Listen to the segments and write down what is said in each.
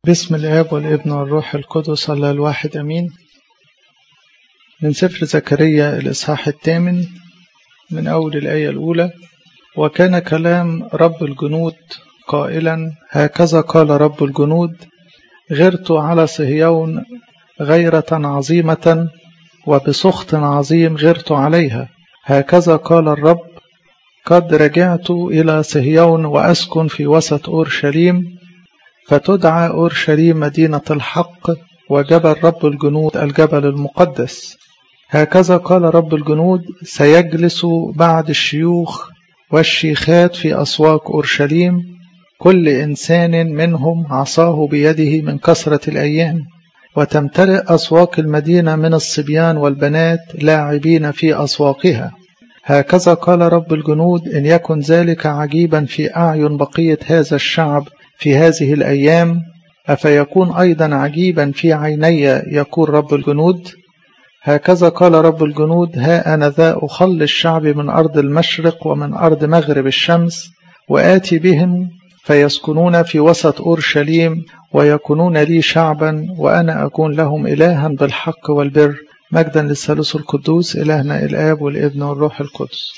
باسم الآب والابن والروح القدس الله الواحد أمين من سفر زكريا الإصحاح الثامن من أول الآية الأولى وكان كلام رب الجنود قائلا هكذا قال رب الجنود غرت على صهيون غيرة عظيمة وبسخط عظيم غرت عليها هكذا قال الرب قد رجعت إلى صهيون وأسكن في وسط أورشليم فتدعى أورشليم مدينة الحق وجبل رب الجنود الجبل المقدس هكذا قال رب الجنود سيجلس بعد الشيوخ والشيخات في أسواق أورشليم كل إنسان منهم عصاه بيده من كثرة الأيام وتمتلئ أسواق المدينة من الصبيان والبنات لاعبين في أسواقها هكذا قال رب الجنود إن يكن ذلك عجيبا في أعين بقية هذا الشعب في هذه الأيام أفيكون أيضا عجيبا في عيني يقول رب الجنود هكذا قال رب الجنود ها أنا ذا أخل الشعب من أرض المشرق ومن أرض مغرب الشمس وآتي بهم فيسكنون في وسط أورشليم ويكونون لي شعبا وأنا أكون لهم إلها بالحق والبر مجدا للثالوث القدوس إلهنا الآب والابن والروح القدس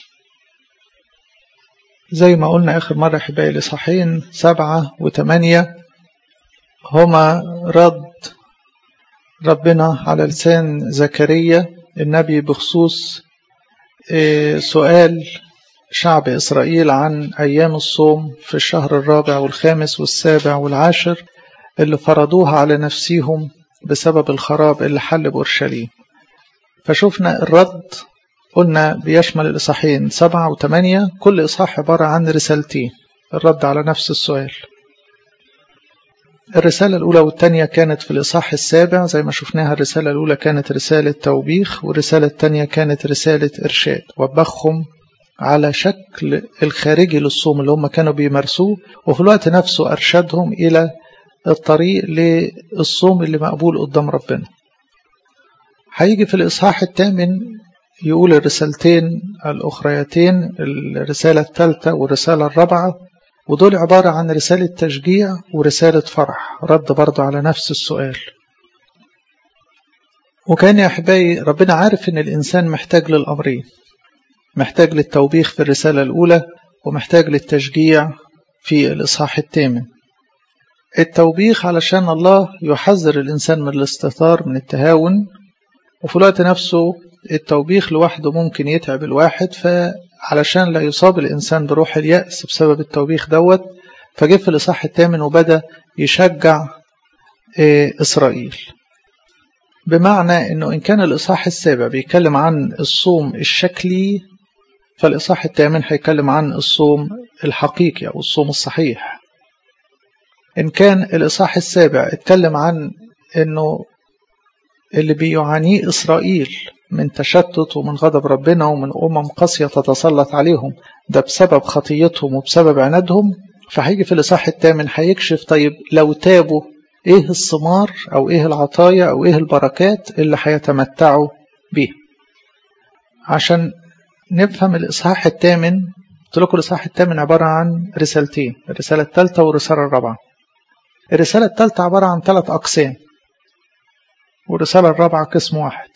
زي ما قلنا آخر مرة أحبائي الإصحاحين سبعة وثمانية هما رد ربنا على لسان زكريا النبي بخصوص سؤال شعب إسرائيل عن أيام الصوم في الشهر الرابع والخامس والسابع والعاشر اللي فرضوها على نفسيهم بسبب الخراب اللي حل بأورشليم فشوفنا الرد قلنا بيشمل الإصحاحين سبعة وثمانية كل إصحاح عبارة عن رسالتين الرد على نفس السؤال الرسالة الأولى والثانية كانت في الإصحاح السابع زي ما شفناها الرسالة الأولى كانت رسالة توبيخ والرسالة الثانية كانت رسالة إرشاد وبخهم على شكل الخارجي للصوم اللي هم كانوا بيمارسوه وفي الوقت نفسه أرشدهم إلى الطريق للصوم اللي مقبول قدام ربنا هيجي في الإصحاح الثامن يقول الرسالتين الأخريتين الرسالة الثالثة والرسالة الرابعة ودول عبارة عن رسالة تشجيع ورسالة فرح رد برضه على نفس السؤال وكان يا أحبائي ربنا عارف إن الإنسان محتاج للأمرين محتاج للتوبيخ في الرسالة الأولى ومحتاج للتشجيع في الإصحاح الثامن التوبيخ علشان الله يحذر الإنسان من الاستهتار من التهاون وفي الوقت نفسه التوبيخ لوحده ممكن يتعب الواحد فعلشان لا يصاب الإنسان بروح اليأس بسبب التوبيخ دوت فجه في الإصحاح الثامن وبدأ يشجع إسرائيل بمعنى أنه إن كان الإصحاح السابع بيتكلم عن الصوم الشكلي فالإصحاح الثامن هيتكلم عن الصوم الحقيقي أو الصوم الصحيح إن كان الإصحاح السابع اتكلم عن أنه اللي بيعانيه إسرائيل من تشتت ومن غضب ربنا ومن أمم قاسية تتسلط عليهم ده بسبب خطيتهم وبسبب عنادهم فهيجي في الإصحاح الثامن هيكشف طيب لو تابوا إيه الثمار أو إيه العطايا أو إيه البركات اللي هيتمتعوا بيها عشان نفهم الإصحاح الثامن قلت لكم الإصحاح الثامن عبارة عن رسالتين الرسالة الثالثة والرسالة الرابعة الرسالة الثالثة عبارة عن ثلاث أقسام والرسالة الرابعة قسم واحد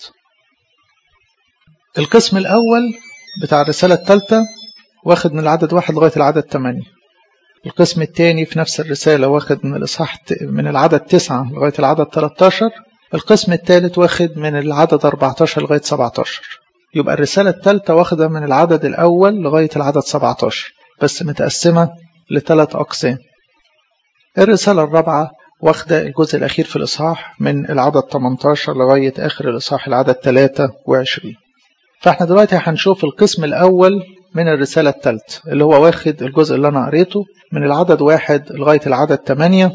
القسم الأول بتاع الرسالة الثالثة واخد من العدد واحد لغاية العدد ثمانية القسم الثاني في نفس الرسالة واخد من الإصحاح من العدد تسعة لغاية العدد 13 القسم الثالث واخد من العدد 14 لغاية 17 يبقى الرسالة الثالثة واخدة من العدد الأول لغاية العدد 17 بس متقسمة لثلاث أقسام الرسالة الرابعة واخدة الجزء الأخير في الإصحاح من العدد 18 لغاية آخر الإصحاح العدد 23 فاحنا دلوقتي هنشوف القسم الأول من الرسالة الثالثة اللي هو واخد الجزء اللي أنا قريته من العدد واحد لغاية العدد 8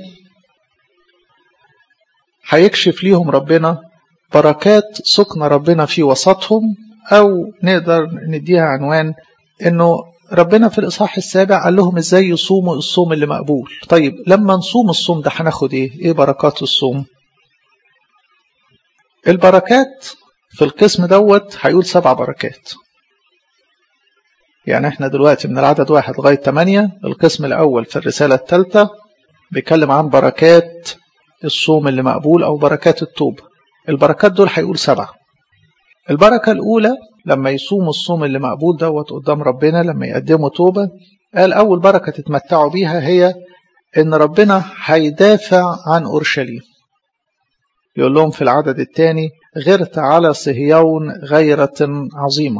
هيكشف ليهم ربنا بركات سكن ربنا في وسطهم أو نقدر نديها عنوان إنه ربنا في الإصحاح السابع قال لهم إزاي يصوموا الصوم اللي مقبول طيب لما نصوم الصوم ده هناخد إيه إيه بركات الصوم البركات في القسم دوت هيقول سبع بركات يعني احنا دلوقتي من العدد واحد لغاية ثمانية القسم الأول في الرسالة الثالثة بيتكلم عن بركات الصوم اللي مقبول أو بركات التوبة البركات دول هيقول سبعة البركة الأولى لما يصوموا الصوم اللي مقبول دوت قدام ربنا لما يقدموا توبة قال أول بركة تتمتعوا بيها هي إن ربنا هيدافع عن أورشليم يقول لهم في العدد الثاني غرت على صهيون غيرة عظيمة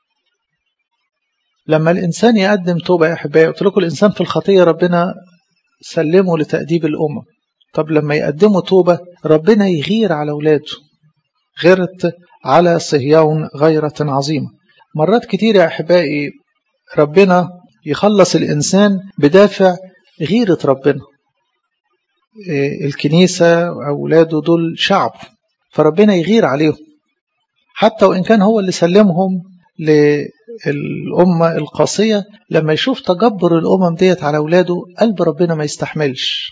لما الإنسان يقدم توبة يا أحبائي قلت لكم الإنسان في الخطية ربنا سلمه لتأديب الأمم طب لما يقدموا توبة ربنا يغير على أولاده غيرت على صهيون غيرة عظيمة مرات كتير يا أحبائي ربنا يخلص الإنسان بدافع غيرة ربنا الكنيسة وأولاده دول شعب فربنا يغير عليهم حتى وإن كان هو اللي سلمهم للأمة القاسية لما يشوف تجبر الأمم ديت على أولاده قلب ربنا ما يستحملش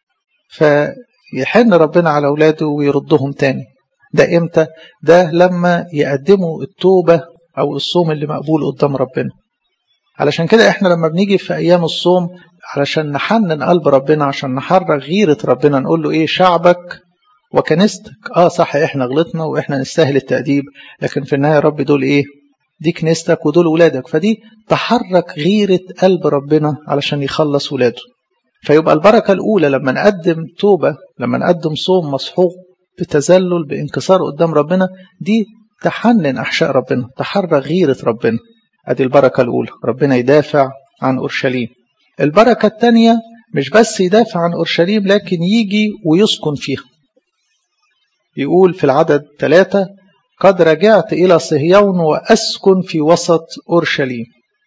فيحن ربنا على أولاده ويردهم تاني ده إمتى؟ ده لما يقدموا التوبة أو الصوم اللي مقبول قدام ربنا علشان كده إحنا لما بنيجي في أيام الصوم علشان نحنن قلب ربنا عشان نحرك غيرة ربنا نقول له إيه شعبك وكنيستك آه صح إحنا غلطنا وإحنا نستاهل التأديب لكن في النهاية يا رب دول إيه دي كنيستك ودول ولادك فدي تحرك غيرة قلب ربنا علشان يخلص ولاده فيبقى البركة الأولى لما نقدم توبة لما نقدم صوم مصحوق بتذلل بانكسار قدام ربنا دي تحنن أحشاء ربنا تحرك غيرة ربنا أدي البركة الأولى ربنا يدافع عن أورشليم البركة الثانية مش بس يدافع عن أورشليم لكن يجي ويسكن فيها يقول في العدد ثلاثة قد رجعت إلى صهيون وأسكن في وسط أورشليم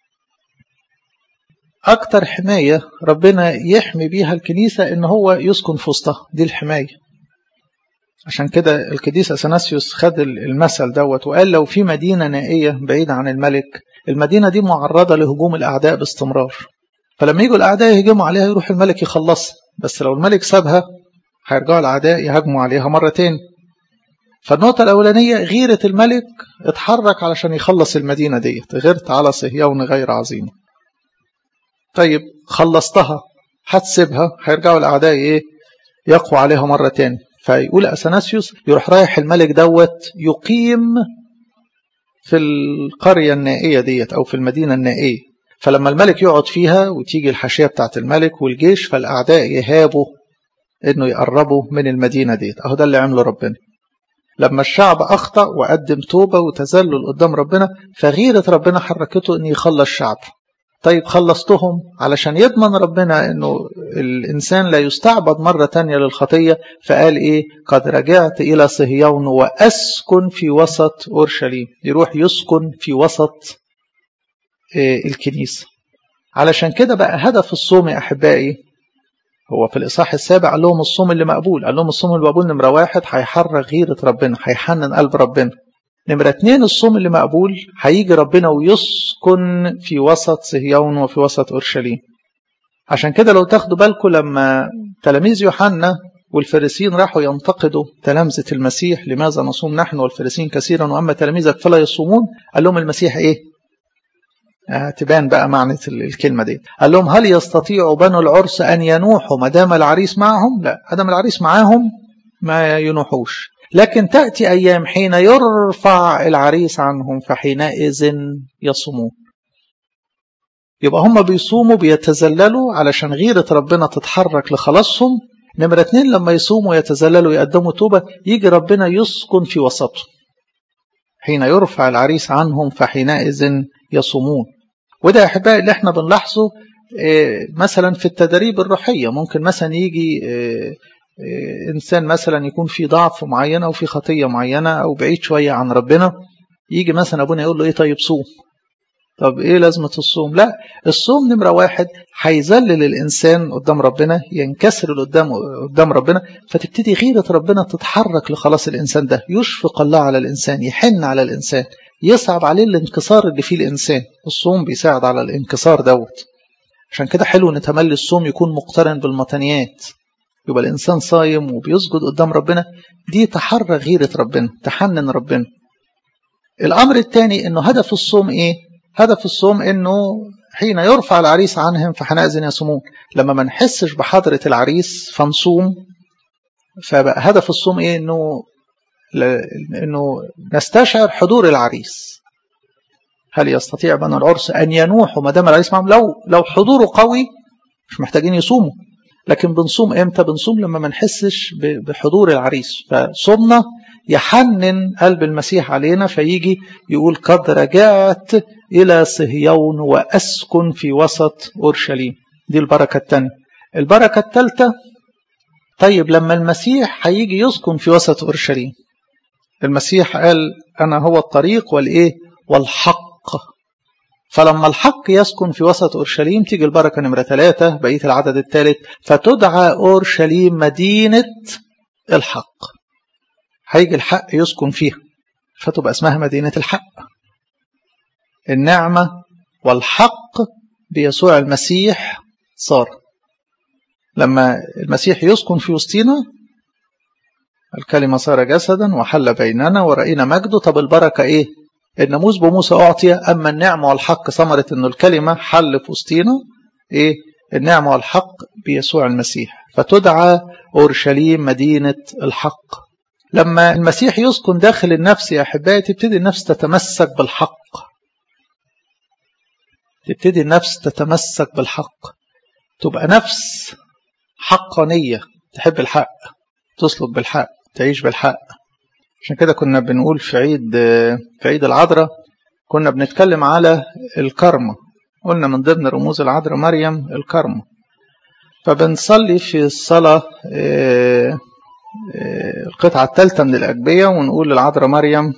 أكتر حماية ربنا يحمي بيها الكنيسة إن هو يسكن في وسطها دي الحماية عشان كده القديس أثناسيوس خد المثل دوت وقال لو في مدينة نائية بعيدة عن الملك المدينة دي معرضة لهجوم الأعداء باستمرار فلما يجوا الأعداء يهجموا عليها يروح الملك يخلصها بس لو الملك سابها هيرجعوا الأعداء يهاجموا عليها مرة تاني فالنقطة الأولانية غيرة الملك اتحرك علشان يخلص المدينة ديت غيرت على صهيون غير عظيمة طيب خلصتها هتسيبها هيرجعوا الأعداء إيه يقوى عليها مرة تاني فيقول أثناسيوس يروح رايح الملك دوت يقيم في القرية النائية ديت أو في المدينة النائية فلما الملك يقعد فيها وتيجي الحاشية بتاعت الملك والجيش فالأعداء يهابوا إنه يقربوا من المدينة ديت أهو ده اللي عمله ربنا لما الشعب أخطأ وقدم توبة وتذلل قدام ربنا فغيرة ربنا حركته إن يخلص شعب طيب خلصتهم علشان يضمن ربنا انه الانسان لا يستعبد مرة تانية للخطية فقال ايه قد رجعت الى صهيون واسكن في وسط اورشليم يروح يسكن في وسط إيه الكنيسة علشان كده بقى هدف الصوم يا احبائي هو في الاصحاح السابع قال لهم الصوم اللي مقبول قال لهم الصوم اللي مقبول نمرة واحد هيحرك غيرة ربنا هيحنن قلب ربنا نمرة اتنين الصوم اللي مقبول هيجي ربنا ويسكن في وسط صهيون وفي وسط أورشليم عشان كده لو تاخدوا بالكم لما تلاميذ يوحنا والفريسين راحوا ينتقدوا تلامذة المسيح لماذا نصوم نحن والفريسين كثيرا وأما تلاميذك فلا يصومون قال لهم المسيح إيه آه تبان بقى معنى الكلمة دي قال لهم هل يستطيع بنو العرس أن ينوحوا ما دام العريس معهم لا أدام العريس معاهم ما ينوحوش لكن تأتي أيام حين يرفع العريس عنهم فحينئذ يصومون يبقى هم بيصوموا بيتذللوا علشان غيرة ربنا تتحرك لخلاصهم نمرة اتنين لما يصوموا يتذللوا يقدموا توبة يجي ربنا يسكن في وسطهم حين يرفع العريس عنهم فحينئذ يصومون وده يا أحبائي اللي احنا بنلاحظه مثلا في التدريب الروحية ممكن مثلا يجي إنسان مثلا يكون في ضعف معين أو في خطية معينة أو بعيد شوية عن ربنا يجي مثلا أبونا يقول له إيه طيب صوم طب إيه لازمة الصوم لا الصوم نمرة واحد هيذلل الإنسان قدام ربنا ينكسر قدام قدام ربنا فتبتدي غيرة ربنا تتحرك لخلاص الإنسان ده يشفق الله على الإنسان يحن على الإنسان يصعب عليه الانكسار اللي فيه الإنسان الصوم بيساعد على الانكسار دوت عشان كده حلو نتملي الصوم يكون مقترن بالمتنيات يبقى الإنسان صايم وبيسجد قدام ربنا دي تحرك غيرة ربنا تحنن ربنا الأمر الثاني أنه هدف الصوم إيه؟ هدف الصوم أنه حين يرفع العريس عنهم فحنئذ يصومون لما ما نحسش بحضرة العريس فنصوم فبقى هدف الصوم ايه انه انه نستشعر حضور العريس هل يستطيع بنو العرس ان ينوحوا ما دام العريس معهم لو لو حضوره قوي مش محتاجين يصوموا لكن بنصوم امتى بنصوم لما ما نحسش بحضور العريس فصومنا يحنن قلب المسيح علينا فيجي يقول قد رجعت الى صهيون واسكن في وسط اورشليم دي البركه الثانيه البركه الثالثه طيب لما المسيح هيجي يسكن في وسط اورشليم المسيح قال انا هو الطريق والايه والحق فلما الحق يسكن في وسط أورشليم تيجي البركة نمرة ثلاثة بقية العدد الثالث فتدعى أورشليم مدينة الحق هيجي الحق يسكن فيها فتبقى اسمها مدينة الحق النعمة والحق بيسوع المسيح صار لما المسيح يسكن في وسطينا الكلمة صار جسدا وحل بيننا ورأينا مجده طب البركة ايه الناموس بموسى أعطي أما النعمة والحق ثمرة أنه الكلمة حل في وسطينا إيه النعمة والحق بيسوع المسيح فتدعى أورشليم مدينة الحق لما المسيح يسكن داخل النفس يا أحبائي تبتدي النفس تتمسك بالحق تبتدي النفس تتمسك بالحق تبقى نفس حقانية تحب الحق تسلك بالحق تعيش بالحق عشان كده كنا بنقول في عيد في عيد العذراء كنا بنتكلم على الكرمة قلنا من ضمن رموز العذراء مريم الكرمة فبنصلي في الصلاة القطعة الثالثة من الأجبية ونقول للعذراء مريم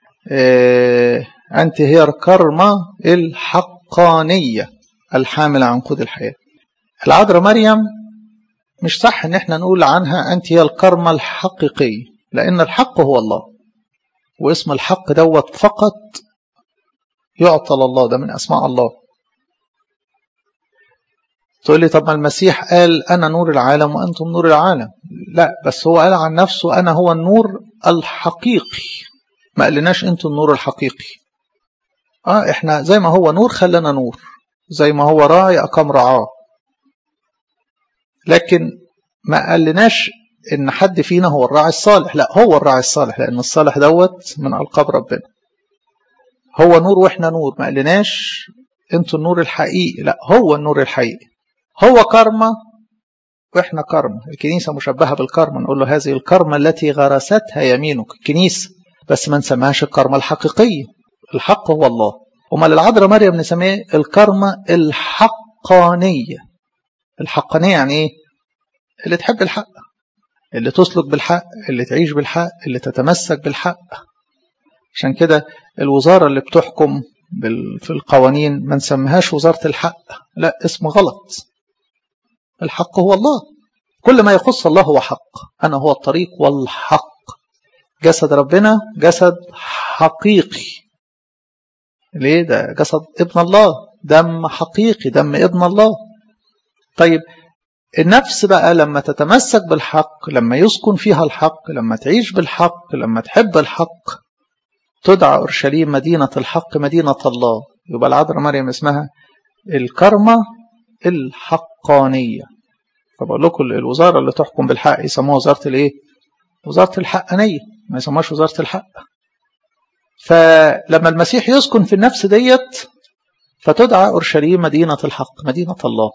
أنت هي الكرمة الحقانية الحاملة عن قود الحياة العذراء مريم مش صح ان احنا نقول عنها أنت هي الكرمة الحقيقية لأن الحق هو الله واسم الحق دوت فقط يعطى لله ده من أسماء الله تقول لي طب ما المسيح قال أنا نور العالم وأنتم نور العالم لا بس هو قال عن نفسه أنا هو النور الحقيقي ما قالناش أنتم النور الحقيقي آه إحنا زي ما هو نور خلنا نور زي ما هو راعي أقام رعاه لكن ما قالناش ان حد فينا هو الراعي الصالح لا هو الراعي الصالح لان الصالح دوت من القاب ربنا هو نور واحنا نور ما قالناش انتوا النور الحقيقي لا هو النور الحقيقي هو كرمة واحنا كرمة الكنيسة مشبهة بالكرمة نقول له هذه الكرمة التي غرستها يمينك الكنيسة بس ما نسميهاش الكرمة الحقيقية الحق هو الله امال العذراء مريم نسميه الكرمة الحقانية الحقانية يعني ايه اللي تحب الحق اللي تسلك بالحق اللي تعيش بالحق اللي تتمسك بالحق عشان كده الوزارة اللي بتحكم في القوانين ما نسميهاش وزارة الحق لا اسم غلط الحق هو الله كل ما يخص الله هو حق أنا هو الطريق والحق جسد ربنا جسد حقيقي ليه ده جسد ابن الله دم حقيقي دم ابن الله طيب النفس بقى لما تتمسك بالحق لما يسكن فيها الحق لما تعيش بالحق لما تحب الحق تدعى أورشليم مدينة الحق مدينة الله يبقى العذراء مريم اسمها الكرمة الحقانية فبقول لكم الوزارة اللي تحكم بالحق يسموها وزارة الايه وزارة الحقانية ما يسموهاش وزارة الحق فلما المسيح يسكن في النفس ديت فتدعى أورشليم مدينة الحق مدينة الله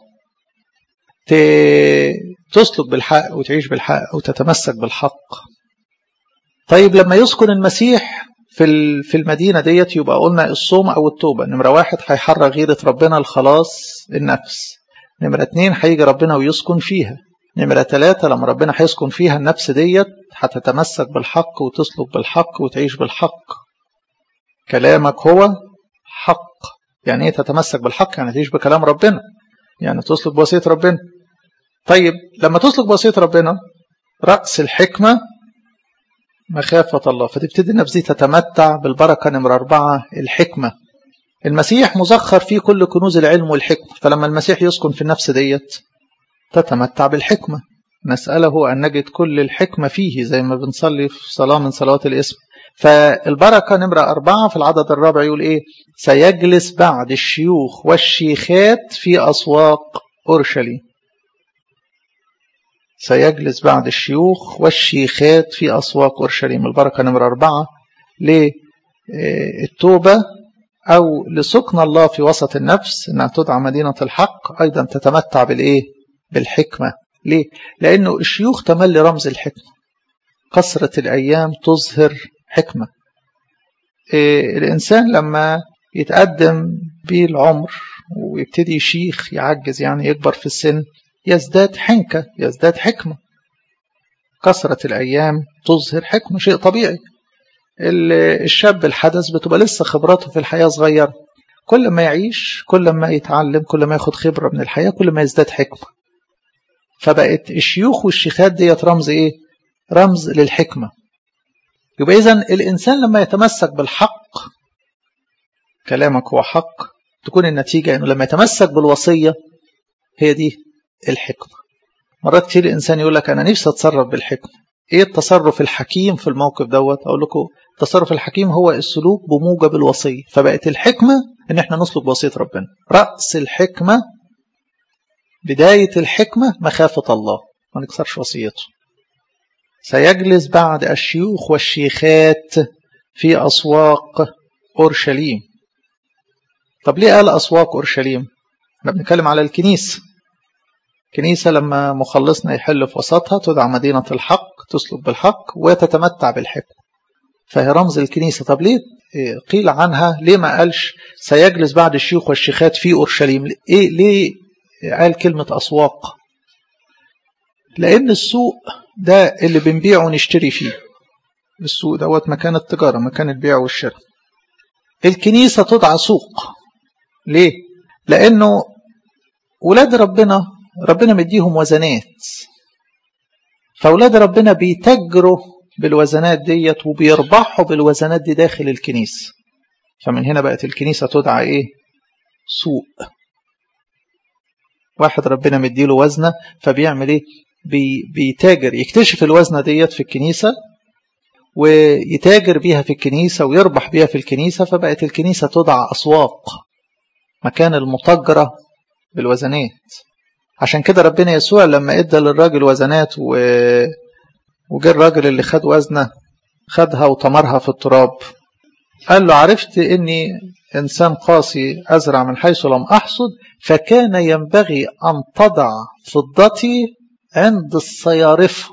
تسلك بالحق وتعيش بالحق وتتمسك بالحق طيب لما يسكن المسيح في في المدينة ديت يبقى قلنا الصوم أو التوبة نمرة واحد هيحرر غيرة ربنا الخلاص النفس نمرة اتنين هيجي ربنا ويسكن فيها نمرة ثلاثة لما ربنا هيسكن فيها النفس ديت هتتمسك بالحق وتسلك بالحق وتعيش بالحق كلامك هو حق يعني ايه تتمسك بالحق يعني تعيش بكلام ربنا يعني تسلك بوصية ربنا طيب لما تسلك بوصية ربنا رأس الحكمة مخافة الله فتبتدي النفس دي تتمتع بالبركة نمرة أربعة الحكمة المسيح مزخر فيه كل كنوز العلم والحكمة فلما المسيح يسكن في النفس ديت تتمتع بالحكمة نسأله أن نجد كل الحكمة فيه زي ما بنصلي في صلاة من صلوات الاسم فالبركة نمرة أربعة في العدد الرابع يقول إيه سيجلس بعد الشيوخ والشيخات في أسواق أورشليم سيجلس بعد الشيوخ والشيخات في أسواق أورشليم البركة نمرة أربعة للتوبة أو لسكن الله في وسط النفس أنها تدعى مدينة الحق أيضا تتمتع بالإيه؟ بالحكمة ليه؟ لأنه الشيوخ تملي رمز الحكمة كثرة الأيام تظهر حكمة إيه الإنسان لما يتقدم بيه العمر ويبتدي يشيخ يعجز يعني يكبر في السن يزداد حنكة يزداد حكمة كثرة الأيام تظهر حكمة شيء طبيعي الشاب الحدث بتبقى لسه خبراته في الحياة صغيرة كل ما يعيش كل ما يتعلم كل ما ياخد خبرة من الحياة كل ما يزداد حكمة فبقت الشيوخ والشيخات ديت رمز ايه رمز للحكمة يبقى إذن الإنسان لما يتمسك بالحق كلامك هو حق تكون النتيجة أنه لما يتمسك بالوصية هي دي الحكمة مرات كتير الإنسان يقول لك أنا نفسي أتصرف بالحكمة إيه التصرف الحكيم في الموقف دوت أقول لكم التصرف الحكيم هو السلوك بموجب الوصية فبقت الحكمة إن إحنا نسلك بوصية ربنا رأس الحكمة بداية الحكمة مخافة الله ما نكسرش وصيته سيجلس بعد الشيوخ والشيخات في أسواق أورشليم طب ليه قال أسواق أورشليم احنا بنتكلم على الكنيسة كنيسة لما مخلصنا يحل في وسطها تدعى مدينة الحق تسلك بالحق وتتمتع بالحكمة فهي رمز الكنيسة طب ليه قيل عنها ليه ما قالش سيجلس بعد الشيوخ والشيخات في أورشليم إيه ليه قال كلمة أسواق لأن السوق ده اللي بنبيع ونشتري فيه السوق دوت مكان التجارة مكان البيع والشراء الكنيسة تدعى سوق ليه؟ لأنه ولاد ربنا ربنا مديهم وزنات فأولاد ربنا بيتجروا بالوزنات ديت وبيربحوا بالوزنات دي داخل الكنيسة فمن هنا بقت الكنيسة تدعى إيه؟ سوق واحد ربنا مديله وزنة فبيعمل إيه؟ بي بيتاجر يكتشف الوزنة ديت في الكنيسة ويتاجر بيها في الكنيسة ويربح بيها في الكنيسة فبقت الكنيسة تدعى أسواق مكان المتجرة بالوزنات عشان كده ربنا يسوع لما ادى للراجل وزنات و... وجه الراجل اللي خد وزنه خدها وطمرها في التراب قال له عرفت اني انسان قاسي ازرع من حيث لم احصد فكان ينبغي ان تضع فضتي عند الصيارفه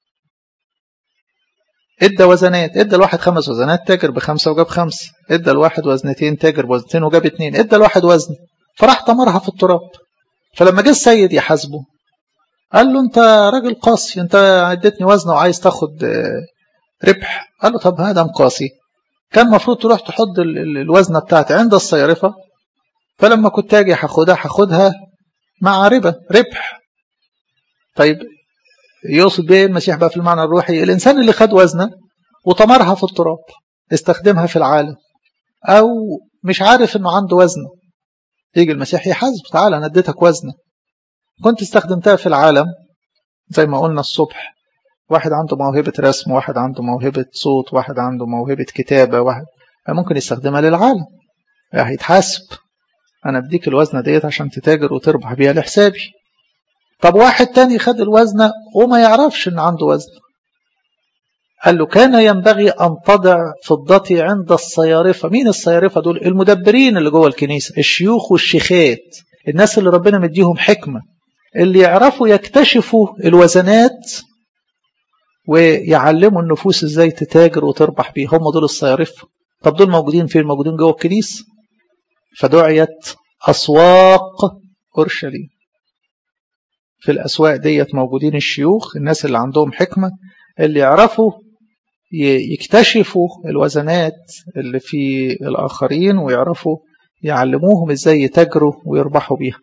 ادى وزنات ادى الواحد خمس وزنات تاجر بخمسه وجاب خمسه ادى الواحد وزنتين تاجر بوزنتين وجاب اتنين ادى الواحد وزن فراح طمرها في التراب فلما جه السيد يحاسبه قال له انت راجل قاسي انت اديتني وزنه وعايز تاخد ربح قال له طب هذا قاسي كان المفروض تروح تحط الوزنه بتاعتي عند الصيارفه فلما كنت اجي هاخدها هاخدها مع ربا ربح طيب يقصد بيه المسيح بقى في المعنى الروحي الإنسان اللي خد وزنه وطمرها في التراب استخدمها في العالم أو مش عارف إنه عنده وزنه يجي المسيح يحاسب تعالى أنا اديتك وزنه كنت استخدمتها في العالم زي ما قلنا الصبح واحد عنده موهبة رسم واحد عنده موهبة صوت واحد عنده موهبة كتابة واحد ممكن يستخدمها للعالم هيتحاسب أنا بديك الوزنة ديت عشان تتاجر وتربح بيها لحسابي طب واحد تاني خد الوزنة وما يعرفش ان عنده وزن قال له كان ينبغي أن تضع فضتي عند الصيارفة مين الصيارفة دول المدبرين اللي جوه الكنيسة الشيوخ والشيخات الناس اللي ربنا مديهم حكمة اللي يعرفوا يكتشفوا الوزنات ويعلموا النفوس ازاي تتاجر وتربح بيه هم دول الصيارفة طب دول موجودين فين موجودين جوه الكنيسة فدعيت أسواق أورشليم في الأسواق ديت موجودين الشيوخ الناس اللي عندهم حكمة اللي يعرفوا يكتشفوا الوزنات اللي في الآخرين ويعرفوا يعلموهم ازاي يتاجروا ويربحوا بيها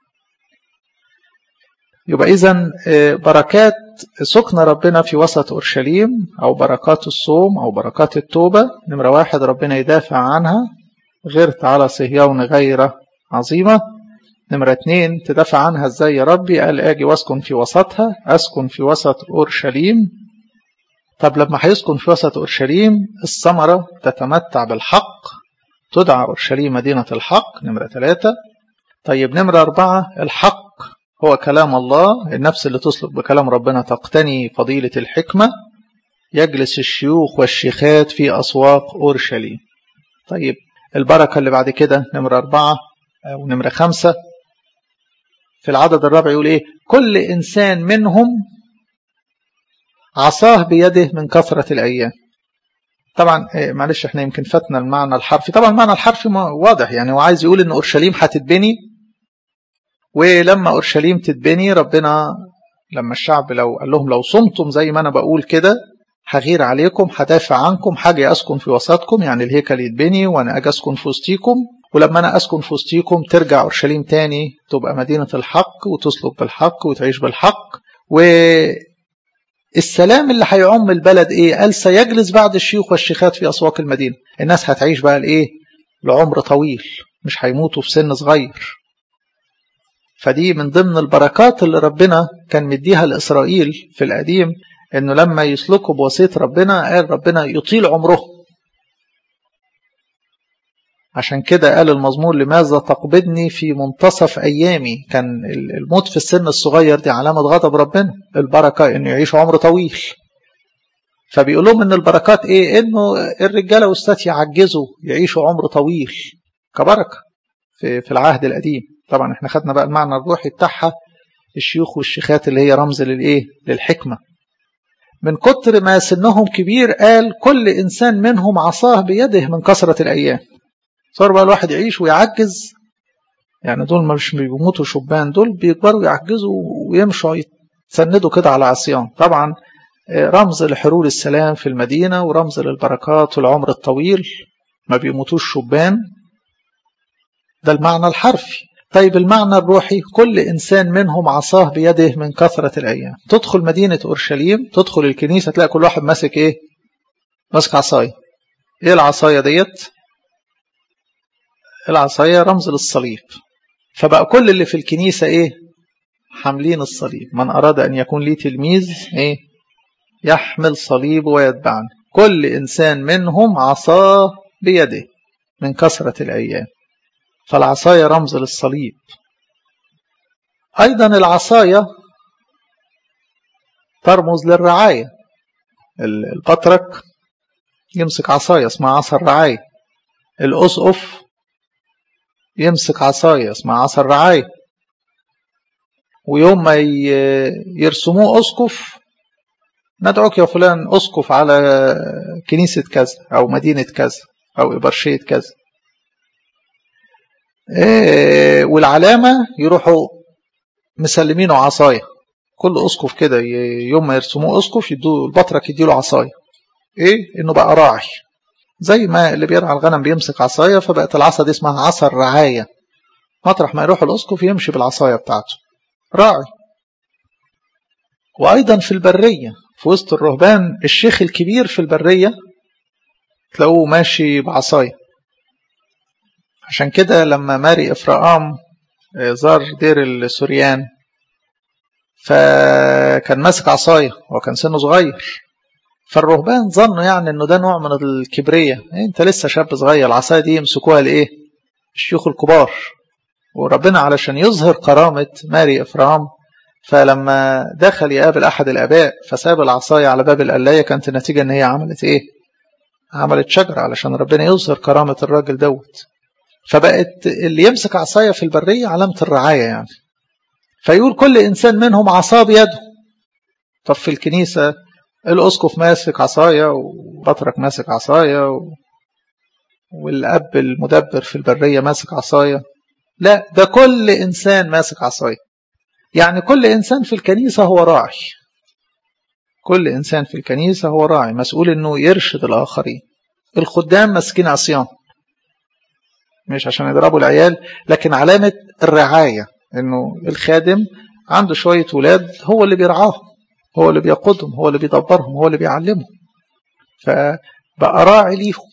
يبقى إذا بركات سكن ربنا في وسط أورشليم أو بركات الصوم أو بركات التوبة نمرة واحد ربنا يدافع عنها غيرت على صهيون غير عظيمة نمرة اتنين تدافع عنها ازاي يا ربي قال اجي واسكن في وسطها اسكن في وسط اورشليم طب لما هيسكن في وسط اورشليم الثمرة تتمتع بالحق تدعى اورشليم مدينة الحق نمرة ثلاثة طيب نمرة أربعة الحق هو كلام الله النفس اللي تسلك بكلام ربنا تقتني فضيلة الحكمة يجلس الشيوخ والشيخات في أسواق أورشليم طيب البركة اللي بعد كده نمرة أربعة أو نمرة خمسة في العدد الرابع يقول إيه كل إنسان منهم عصاه بيده من كثرة الأيام طبعا معلش احنا يمكن فاتنا المعنى الحرفي طبعا المعنى الحرفي واضح يعني هو عايز يقول ان اورشليم هتتبني ولما اورشليم تتبني ربنا لما الشعب لو قال لهم لو صمتم زي ما انا بقول كده هغير عليكم هدافع عنكم حاجه اسكن في وسطكم يعني الهيكل يتبني وانا اجي اسكن في وسطيكم ولما انا اسكن في وسطيكم ترجع اورشليم تاني تبقى مدينه الحق وتسلك بالحق وتعيش بالحق و السلام اللي هيعم البلد ايه قال سيجلس بعد الشيوخ والشيخات في اسواق المدينه الناس هتعيش بقى الايه لعمر طويل مش هيموتوا في سن صغير فدي من ضمن البركات اللي ربنا كان مديها لاسرائيل في القديم انه لما يسلكوا بوصيه ربنا قال ربنا يطيل عمره عشان كده قال المزمور لماذا تقبضني في منتصف أيامي كان الموت في السن الصغير دي علامة غضب ربنا البركة إنه يعيش عمر طويل فبيقول لهم إن البركات إيه إنه الرجالة والستات يعجزوا يعيشوا عمر طويل كبركة في, في العهد القديم طبعا احنا خدنا بقى المعنى الروحي بتاعها الشيوخ والشيخات اللي هي رمز للإيه للحكمة من كتر ما سنهم كبير قال كل إنسان منهم عصاه بيده من كثرة الأيام صار بقى الواحد يعيش ويعجز يعني دول مش بيموتوا شبان دول بيكبروا يعجزوا ويمشوا يتسندوا كده على عصيان طبعا رمز لحلول السلام في المدينة ورمز للبركات والعمر الطويل ما بيموتوش شبان ده المعنى الحرفي طيب المعنى الروحي كل إنسان منهم عصاه بيده من كثرة الأيام تدخل مدينة أورشليم تدخل الكنيسة تلاقي كل واحد ماسك إيه ماسك عصاية إيه العصاية ديت العصاية رمز للصليب فبقى كل اللي في الكنيسة ايه حاملين الصليب من أراد أن يكون لي تلميذ ايه يحمل صليب ويتبعني كل إنسان منهم عصاه بيده من كثرة الأيام فالعصاية رمز للصليب أيضا العصاية ترمز للرعاية البطرك يمسك عصاية اسمها عصا الرعاية الأسقف يمسك عصاية اسمها عصا الرعاية ويوم ما يرسموه أسقف ندعوك يا فلان أسقف على كنيسة كذا أو مدينة كذا أو إبرشية كذا إيه والعلامة يروحوا مسلمينه عصاية كل أسقف كده يوم ما يرسموه أسقف يدوا البطرك يديله عصاية إيه إنه بقى راعي زي ما اللي بيرعى الغنم بيمسك عصاية فبقت العصا دي اسمها عصا الرعاية مطرح ما يروح الأسقف يمشي بالعصاية بتاعته راعي وأيضا في البرية في وسط الرهبان الشيخ الكبير في البرية تلاقوه ماشي بعصاية عشان كده لما ماري إفرام زار دير السوريان فكان ماسك عصاية وكان سنه صغير فالرهبان ظنوا يعني انه ده نوع من الكبرية انت لسه شاب صغير العصاية دي يمسكوها لايه الشيوخ الكبار وربنا علشان يظهر كرامة ماري إفرام فلما دخل يقابل أحد الآباء فساب العصاية على باب القلاية كانت النتيجة إن هي عملت إيه؟ عملت شجرة علشان ربنا يظهر كرامة الراجل دوت فبقت اللي يمسك عصاية في البرية علامة الرعاية يعني فيقول كل إنسان منهم عصا بيده طب في الكنيسة الأسقف ماسك عصاية وبطرك ماسك عصاية و... والأب المدبر في البرية ماسك عصاية لا ده كل إنسان ماسك عصاية يعني كل إنسان في الكنيسة هو راعي كل إنسان في الكنيسة هو راعي مسؤول إنه يرشد الآخرين الخدام ماسكين عصيان مش عشان يضربوا العيال لكن علامة الرعاية إنه الخادم عنده شوية ولاد هو اللي بيرعاهم هو اللي بيقودهم هو اللي بيدبرهم هو اللي بيعلمهم فبقى راعي ليهم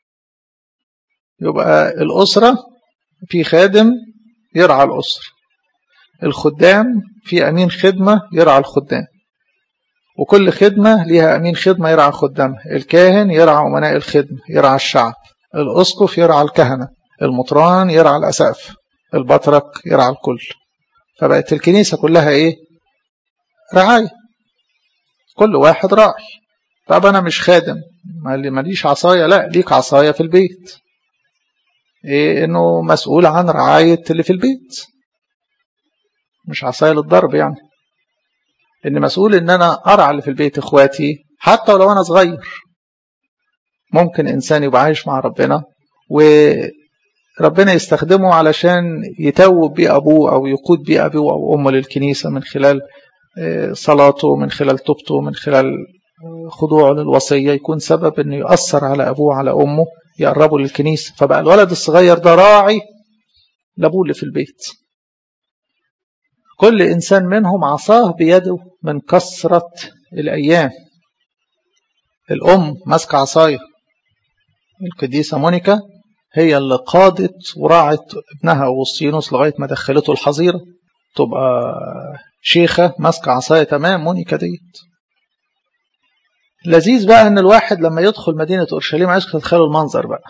يبقى الأسرة في خادم يرعى الأسرة الخدام في أمين خدمة يرعى الخدام وكل خدمة ليها أمين خدمة يرعى خدامها الكاهن يرعى أمناء الخدمة يرعى الشعب الأسقف يرعى الكهنة المطران يرعى الأسقف البطرك يرعى الكل فبقت الكنيسة كلها إيه رعاية كل واحد راعي طب أنا مش خادم ماليش عصاية لا ليك عصاية في البيت إيه إنه مسؤول عن رعاية اللي في البيت مش عصاية للضرب يعني إن مسؤول إن أنا أرعى اللي في البيت إخواتي حتى ولو أنا صغير ممكن إنسان يبقى عايش مع ربنا وربنا يستخدمه علشان يتوب بيه أبوه أو يقود بيه أبوه أو أمه للكنيسة من خلال صلاته من خلال توبته من خلال خضوعه للوصية يكون سبب أنه يؤثر على أبوه على أمه يقربوا للكنيسة فبقى الولد الصغير ده راعي لأبوه اللي في البيت كل إنسان منهم عصاه بيده من كثرة الأيام الأم ماسكة عصاية القديسة مونيكا هي اللي قادت وراعت ابنها أوسطينوس لغاية ما دخلته الحظيرة تبقى شيخة ماسكة عصاية تمام مونيكا ديت لذيذ بقى ان الواحد لما يدخل مدينة اورشليم عايزكم تتخيلوا المنظر بقى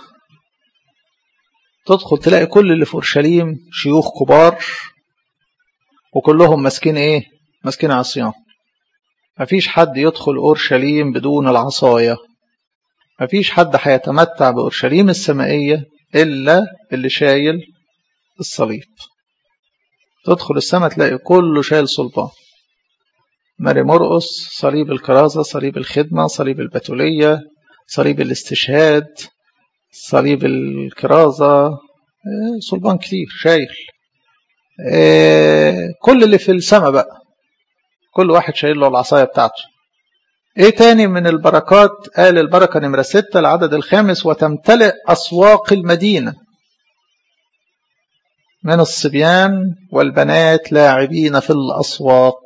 تدخل تلاقي كل اللي في اورشليم شيوخ كبار وكلهم ماسكين ايه ماسكين عصيان مفيش حد يدخل اورشليم بدون العصاية مفيش حد هيتمتع باورشليم السمائية الا اللي شايل الصليب تدخل السماء تلاقي كله شايل سلطان ماري مرقس صليب الكرازة صليب الخدمة صليب البتولية صليب الاستشهاد صليب الكرازة صلبان كتير شايل كل اللي في السماء بقى كل واحد شايل له العصاية بتاعته ايه تاني من البركات قال البركة نمرة ستة العدد الخامس وتمتلئ أسواق المدينة من الصبيان والبنات لاعبين في الأسواق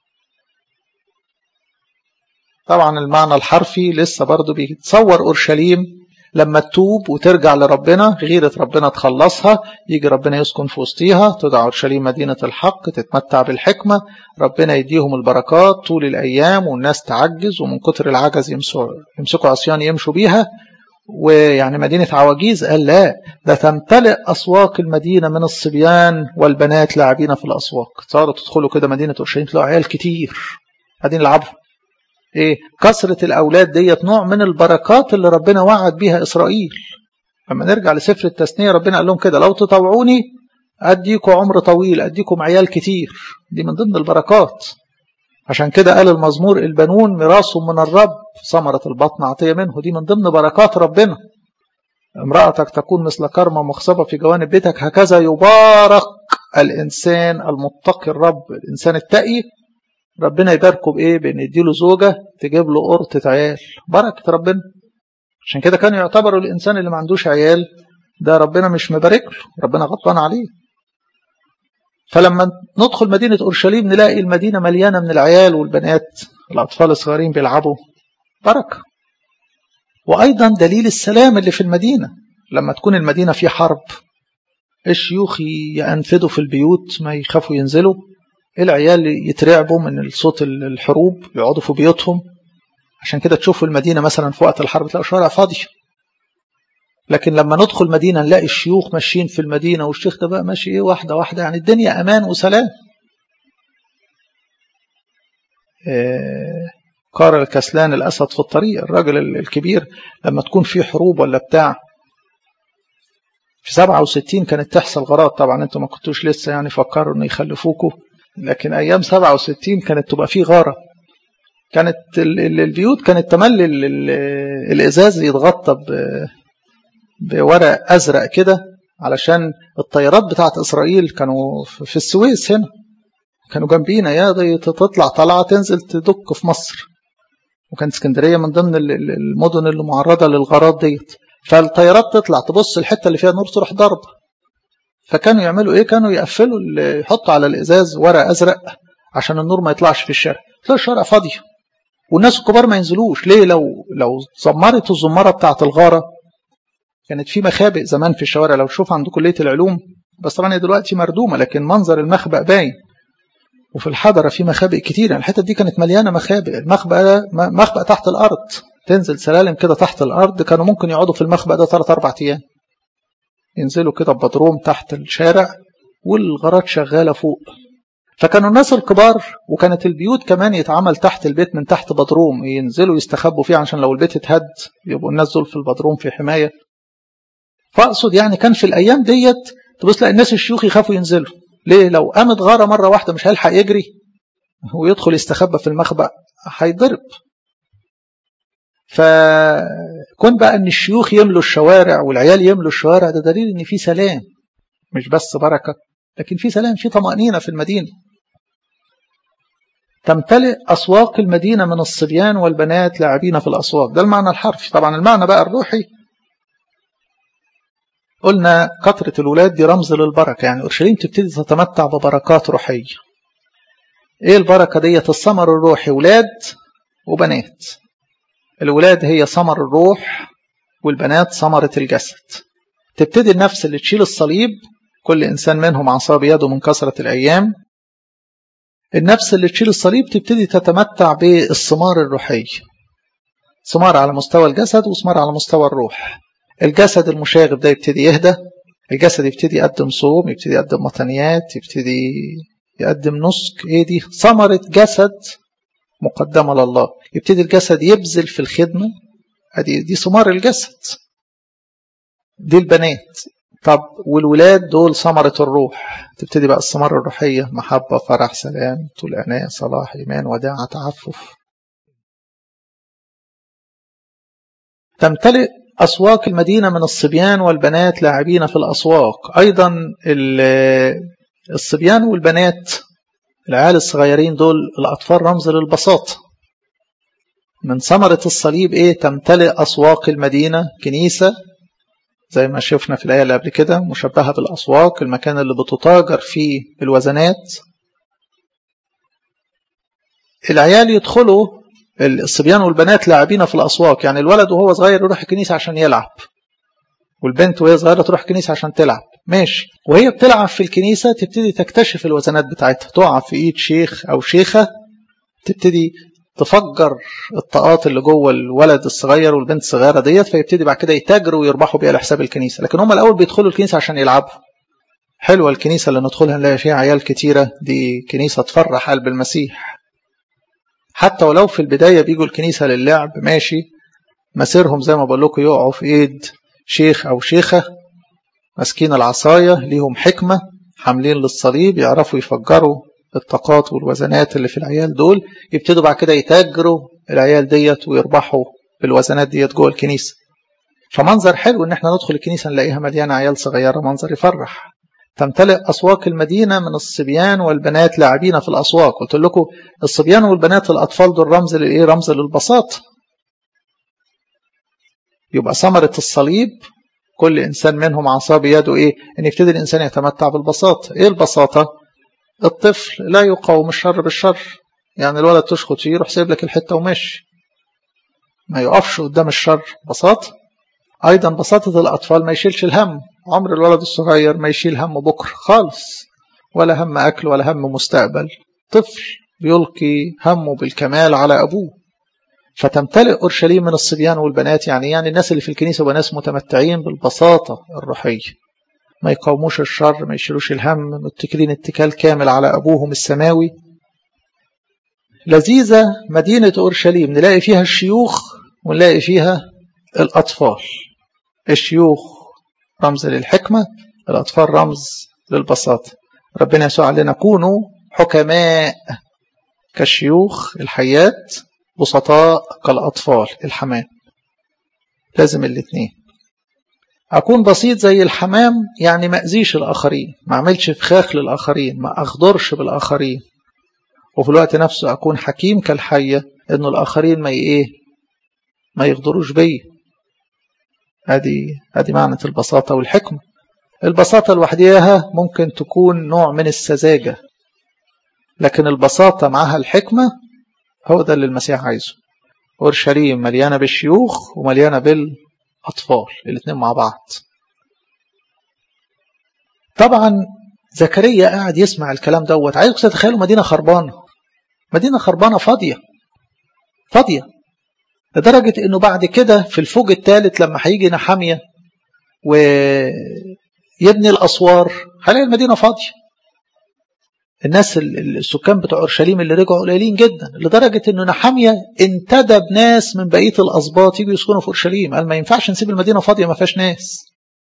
طبعا المعنى الحرفي لسه برضه بيتصور أورشليم لما تتوب وترجع لربنا غيرة ربنا تخلصها يجي ربنا يسكن في وسطيها تدعى أورشليم مدينة الحق تتمتع بالحكمة ربنا يديهم البركات طول الأيام والناس تعجز ومن كتر العجز يمسكوا يمسكوا عصيان يمشوا بيها ويعني مدينة عواجيز قال لا ده تمتلئ أسواق المدينة من الصبيان والبنات لاعبين في الأسواق صاروا تدخلوا كده مدينة أورشليم تلاقوا عيال كتير قاعدين يلعبوا ايه كثرة الأولاد ديت نوع من البركات اللي ربنا وعد بيها إسرائيل لما نرجع لسفر التثنية ربنا قال لهم كده لو تطوعوني أديكم عمر طويل أديكم عيال كتير دي من ضمن البركات عشان كده قال المزمور البنون ميراث من الرب ثمرة البطن عطية منه دي من ضمن بركات ربنا امرأتك تكون مثل كرمة مخصبة في جوانب بيتك هكذا يبارك الإنسان المتقي الرب الإنسان التقي ربنا يباركه بإيه بإن يديله زوجة تجيب له قرطة عيال بركة ربنا عشان كده كانوا يعتبروا الإنسان اللي ما عندوش عيال ده ربنا مش مبارك له ربنا غضبان عليه فلما ندخل مدينة أورشليم نلاقي المدينة مليانة من العيال والبنات الأطفال الصغيرين بيلعبوا بركة وأيضا دليل السلام اللي في المدينة لما تكون المدينة في حرب الشيوخ ينفذوا في البيوت ما يخافوا ينزلوا العيال يترعبوا من الصوت الحروب يقعدوا في بيوتهم عشان كده تشوفوا المدينة مثلا في وقت الحرب تلاقوا شوارع فاضية لكن لما ندخل مدينة نلاقي الشيوخ ماشيين في المدينة والشيخ ده بقى ماشي ايه واحدة واحدة يعني الدنيا أمان وسلام إيه قار الكسلان الأسد في الطريق الراجل الكبير لما تكون في حروب ولا بتاع في 67 كانت تحصل غارات طبعا انتوا ما كنتوش لسه يعني فكروا ان يخلفوكوا لكن ايام 67 كانت تبقى في غاره كانت البيوت كانت تملي الازاز يتغطى بورق ازرق كده علشان الطيارات بتاعت اسرائيل كانوا في السويس هنا كانوا جنبينا يا تطلع طلعه تنزل تدك في مصر وكانت اسكندريه من ضمن المدن اللي معرضه للغارات ديت فالطيارات تطلع تبص الحته اللي فيها نور تروح ضربه فكانوا يعملوا ايه كانوا يقفلوا يحطوا على الازاز ورق ازرق عشان النور ما يطلعش في الشارع تلاقي الشارع فاضيه والناس الكبار ما ينزلوش ليه لو لو زمرت الزمره بتاعه الغاره كانت في مخابئ زمان في الشوارع لو تشوف عند كليه العلوم بس طبعا دلوقتي مردومه لكن منظر المخبأ باين وفي الحضرة في مخابئ كتير يعني الحتة دي كانت مليانة مخابئ المخبأ ده مخبأ تحت الأرض تنزل سلالم كده تحت الأرض كانوا ممكن يقعدوا في المخبأ ده ثلاث أربع أيام ينزلوا كده ببدروم تحت الشارع والغارات شغالة فوق فكانوا الناس الكبار وكانت البيوت كمان يتعمل تحت البيت من تحت بدروم ينزلوا يستخبوا فيه عشان لو البيت اتهد يبقوا الناس دول في البدروم في حماية فأقصد يعني كان في الأيام ديت تبص لا الناس الشيوخ يخافوا ينزلوا ليه لو قامت غارة مرة واحدة مش هيلحق يجري ويدخل يستخبى في المخبأ هيضرب فكون بقى ان الشيوخ يملوا الشوارع والعيال يملوا الشوارع ده دليل ان في سلام مش بس بركة لكن في سلام في طمأنينة في المدينة تمتلئ أسواق المدينة من الصبيان والبنات لاعبين في الأسواق ده المعنى الحرفي طبعا المعنى بقى الروحي قلنا كثرة الولاد دي رمز للبركة يعني أورشليم تبتدي تتمتع ببركات روحية إيه البركة ديت الثمر الروحي ولاد وبنات الولاد هي ثمر الروح والبنات ثمرة الجسد تبتدي النفس اللي تشيل الصليب كل إنسان منهم عصا بيده من كثرة الأيام النفس اللي تشيل الصليب تبتدي تتمتع بالثمار الروحية ثمار على مستوى الجسد وثمار على مستوى الروح الجسد المشاغب ده يبتدي يهدى الجسد يبتدي يقدم صوم يبتدي يقدم مطنيات يبتدي يقدم نسك ايه دي ثمرة جسد مقدمة لله يبتدي الجسد يبذل في الخدمة دي, دي ثمار الجسد دي البنات طب والولاد دول ثمرة الروح تبتدي بقى الثمار الروحية محبة فرح سلام طول عناء صلاح إيمان وداعة تعفف تمتلئ أسواق المدينة من الصبيان والبنات لاعبين في الأسواق أيضا الصبيان والبنات العيال الصغيرين دول الأطفال رمز للبساطة من ثمرة الصليب إيه تمتلئ أسواق المدينة كنيسة زي ما شفنا في الآية اللي قبل كده مشبهة بالأسواق المكان اللي بتتاجر فيه الوزنات العيال يدخلوا الصبيان والبنات لاعبين في الأسواق يعني الولد وهو صغير يروح الكنيسة عشان يلعب والبنت وهي صغيرة تروح الكنيسة عشان تلعب ماشي وهي بتلعب في الكنيسة تبتدي تكتشف الوزنات بتاعتها تقع في ايد شيخ او شيخة تبتدي تفجر الطاقات اللي جوه الولد الصغير والبنت الصغيرة ديت فيبتدي بعد كده يتاجروا ويربحوا بيها لحساب الكنيسة لكن هم الأول بيدخلوا الكنيسة عشان يلعبوا حلوة الكنيسة اللي ندخلها نلاقي فيها عيال كتيرة دي كنيسة تفرح قلب المسيح حتى ولو في البداية بيجوا الكنيسة للعب ماشي مسيرهم زي ما بقول لكم يقعوا في ايد شيخ او شيخة ماسكين العصاية ليهم حكمة حاملين للصليب يعرفوا يفجروا الطاقات والوزنات اللي في العيال دول يبتدوا بعد كده يتاجروا العيال ديت ويربحوا بالوزنات ديت جوه الكنيسة فمنظر حلو ان احنا ندخل الكنيسة نلاقيها مليانة عيال صغيرة منظر يفرح تمتلئ أسواق المدينة من الصبيان والبنات لاعبين في الأسواق قلت لكم الصبيان والبنات الأطفال دول رمز للإيه رمز للبساطة يبقى ثمرة الصليب كل إنسان منهم عصا بيده إيه إن يبتدي الإنسان يتمتع بالبساطة إيه البساطة الطفل لا يقاوم الشر بالشر يعني الولد تشخط فيه يروح سايب لك الحتة وماشي ما يقفش قدام الشر بساطة أيضا بساطة الأطفال ما يشيلش الهم عمر الولد الصغير ما يشيل هم بكرة خالص ولا هم أكل ولا هم مستقبل طفل بيلقي همه بالكمال على أبوه فتمتلئ أورشليم من الصبيان والبنات يعني يعني الناس اللي في الكنيسة وناس متمتعين بالبساطة الروحية ما يقاوموش الشر ما يشيلوش الهم متكلين اتكال كامل على أبوهم السماوي لذيذة مدينة أورشليم نلاقي فيها الشيوخ ونلاقي فيها الأطفال الشيوخ رمز للحكمة الأطفال رمز للبساطة ربنا يسوع علينا كونوا حكماء كالشيوخ الحيات بسطاء كالأطفال الحمام لازم الاثنين أكون بسيط زي الحمام يعني ما أذيش الآخرين ما أعملش فخاخ للآخرين ما أخضرش بالآخرين وفي الوقت نفسه أكون حكيم كالحية إنه الآخرين ما إيه ما يغدروش بي هذه هذه معنى البساطة والحكمة البساطة لوحديها ممكن تكون نوع من السذاجة لكن البساطة معها الحكمة هو ده اللي المسيح عايزه أورشليم مليانة بالشيوخ ومليانة بالأطفال الاثنين مع بعض طبعا زكريا قاعد يسمع الكلام دوت عايزكم تتخيلوا مدينة خربانة مدينة خربانة فاضية فاضية لدرجة انه بعد كده في الفوج الثالث لما هيجي نحامية ويبني الأسوار هلاقي المدينة فاضية الناس السكان بتوع اورشليم اللي رجعوا قليلين جدا لدرجه انه نحاميه انتدب ناس من بقيه الاسباط يجوا يسكنوا في اورشليم قال ما ينفعش نسيب المدينه فاضيه ما فيهاش ناس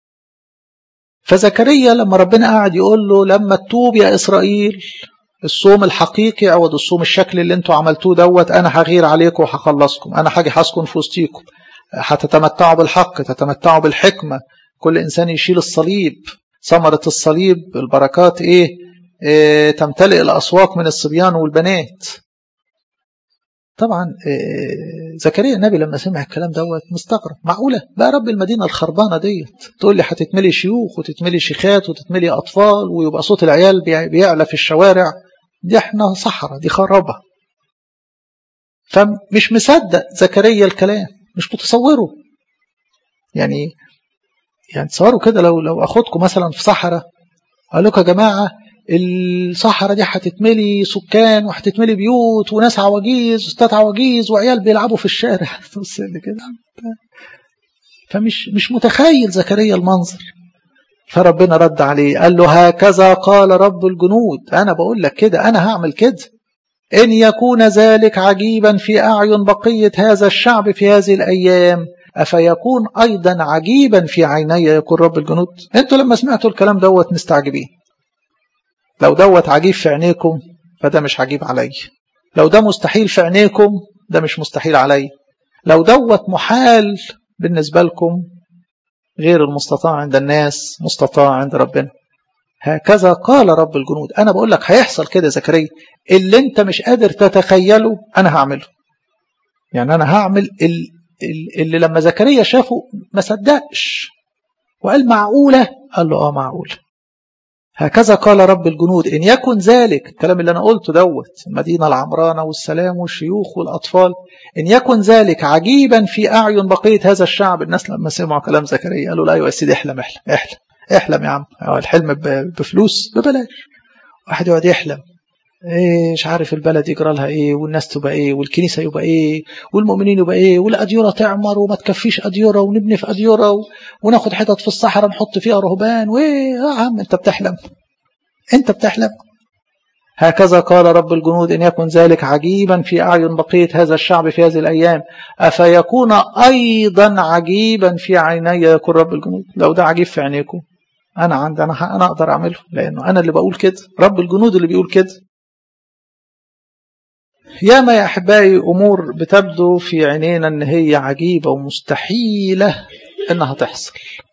فزكريا لما ربنا قاعد يقول له لما تتوب يا اسرائيل الصوم الحقيقي عوض الصوم الشكل اللي انتوا عملتوه دوت انا هغير عليكم وهخلصكم انا هاجي هسكن في وسطيكم هتتمتعوا بالحق تتمتعوا بالحكمه كل انسان يشيل الصليب ثمره الصليب البركات ايه, إيه تمتلئ الاسواق من الصبيان والبنات طبعا إيه زكريا النبي لما سمع الكلام دوت مستغرب معقوله بقى رب المدينه الخربانه ديت تقول لي هتتملي شيوخ وتتملي شيخات وتتملي اطفال ويبقى صوت العيال بيعلى في الشوارع دي احنا صحراء دي خرابه فمش مصدق زكريا الكلام مش متصوره يعني يعني تصوروا كده لو لو اخدكم مثلا في صحراء اقول لكم يا جماعه الصحراء دي هتتملي سكان وهتتملي بيوت وناس عواجيز وستات عواجيز وعيال بيلعبوا في الشارع تبص كده فمش مش متخيل زكريا المنظر فربنا رد عليه قال له هكذا قال رب الجنود انا بقول لك كده انا هعمل كده ان يكون ذلك عجيبا في اعين بقيه هذا الشعب في هذه الايام افيكون ايضا عجيبا في عيني يقول رب الجنود انتوا لما سمعتوا الكلام دوت مستعجبين لو دوت عجيب في عينيكم فده مش عجيب علي لو ده مستحيل في عينيكم ده مش مستحيل علي لو دوت محال بالنسبة لكم غير المستطاع عند الناس مستطاع عند ربنا هكذا قال رب الجنود أنا بقول لك هيحصل كده زكريا اللي انت مش قادر تتخيله أنا هعمله يعني أنا هعمل اللي لما زكريا شافه ما صدقش وقال معقولة قال له آه معقولة هكذا قال رب الجنود إن يكن ذلك الكلام اللي أنا قلته دوت المدينة العمرانة والسلام والشيوخ والأطفال إن يكن ذلك عجيبا في أعين بقية هذا الشعب الناس لما سمعوا كلام زكريا قالوا لا أيوة يا سيدي احلم احلم احلم احلم يا عم الحلم بفلوس ببلاش واحد يقعد يحلم ايه مش عارف البلد يجرى لها ايه والناس تبقى ايه والكنيسه يبقى ايه والمؤمنين يبقى ايه والاديره تعمر وما تكفيش اديره ونبني في اديره وناخد حتت في الصحراء نحط فيها رهبان وايه يا عم انت بتحلم انت بتحلم هكذا قال رب الجنود ان يكن ذلك عجيبا في اعين بقيه هذا الشعب في هذه الايام افيكون ايضا عجيبا في عيني يقول رب الجنود لو ده عجيب في عينيكم انا عندي انا انا اقدر اعمله لانه انا اللي بقول كده رب الجنود اللي بيقول كده ياما يا أحبائي أمور بتبدو في عينينا أن هي عجيبة ومستحيلة أنها تحصل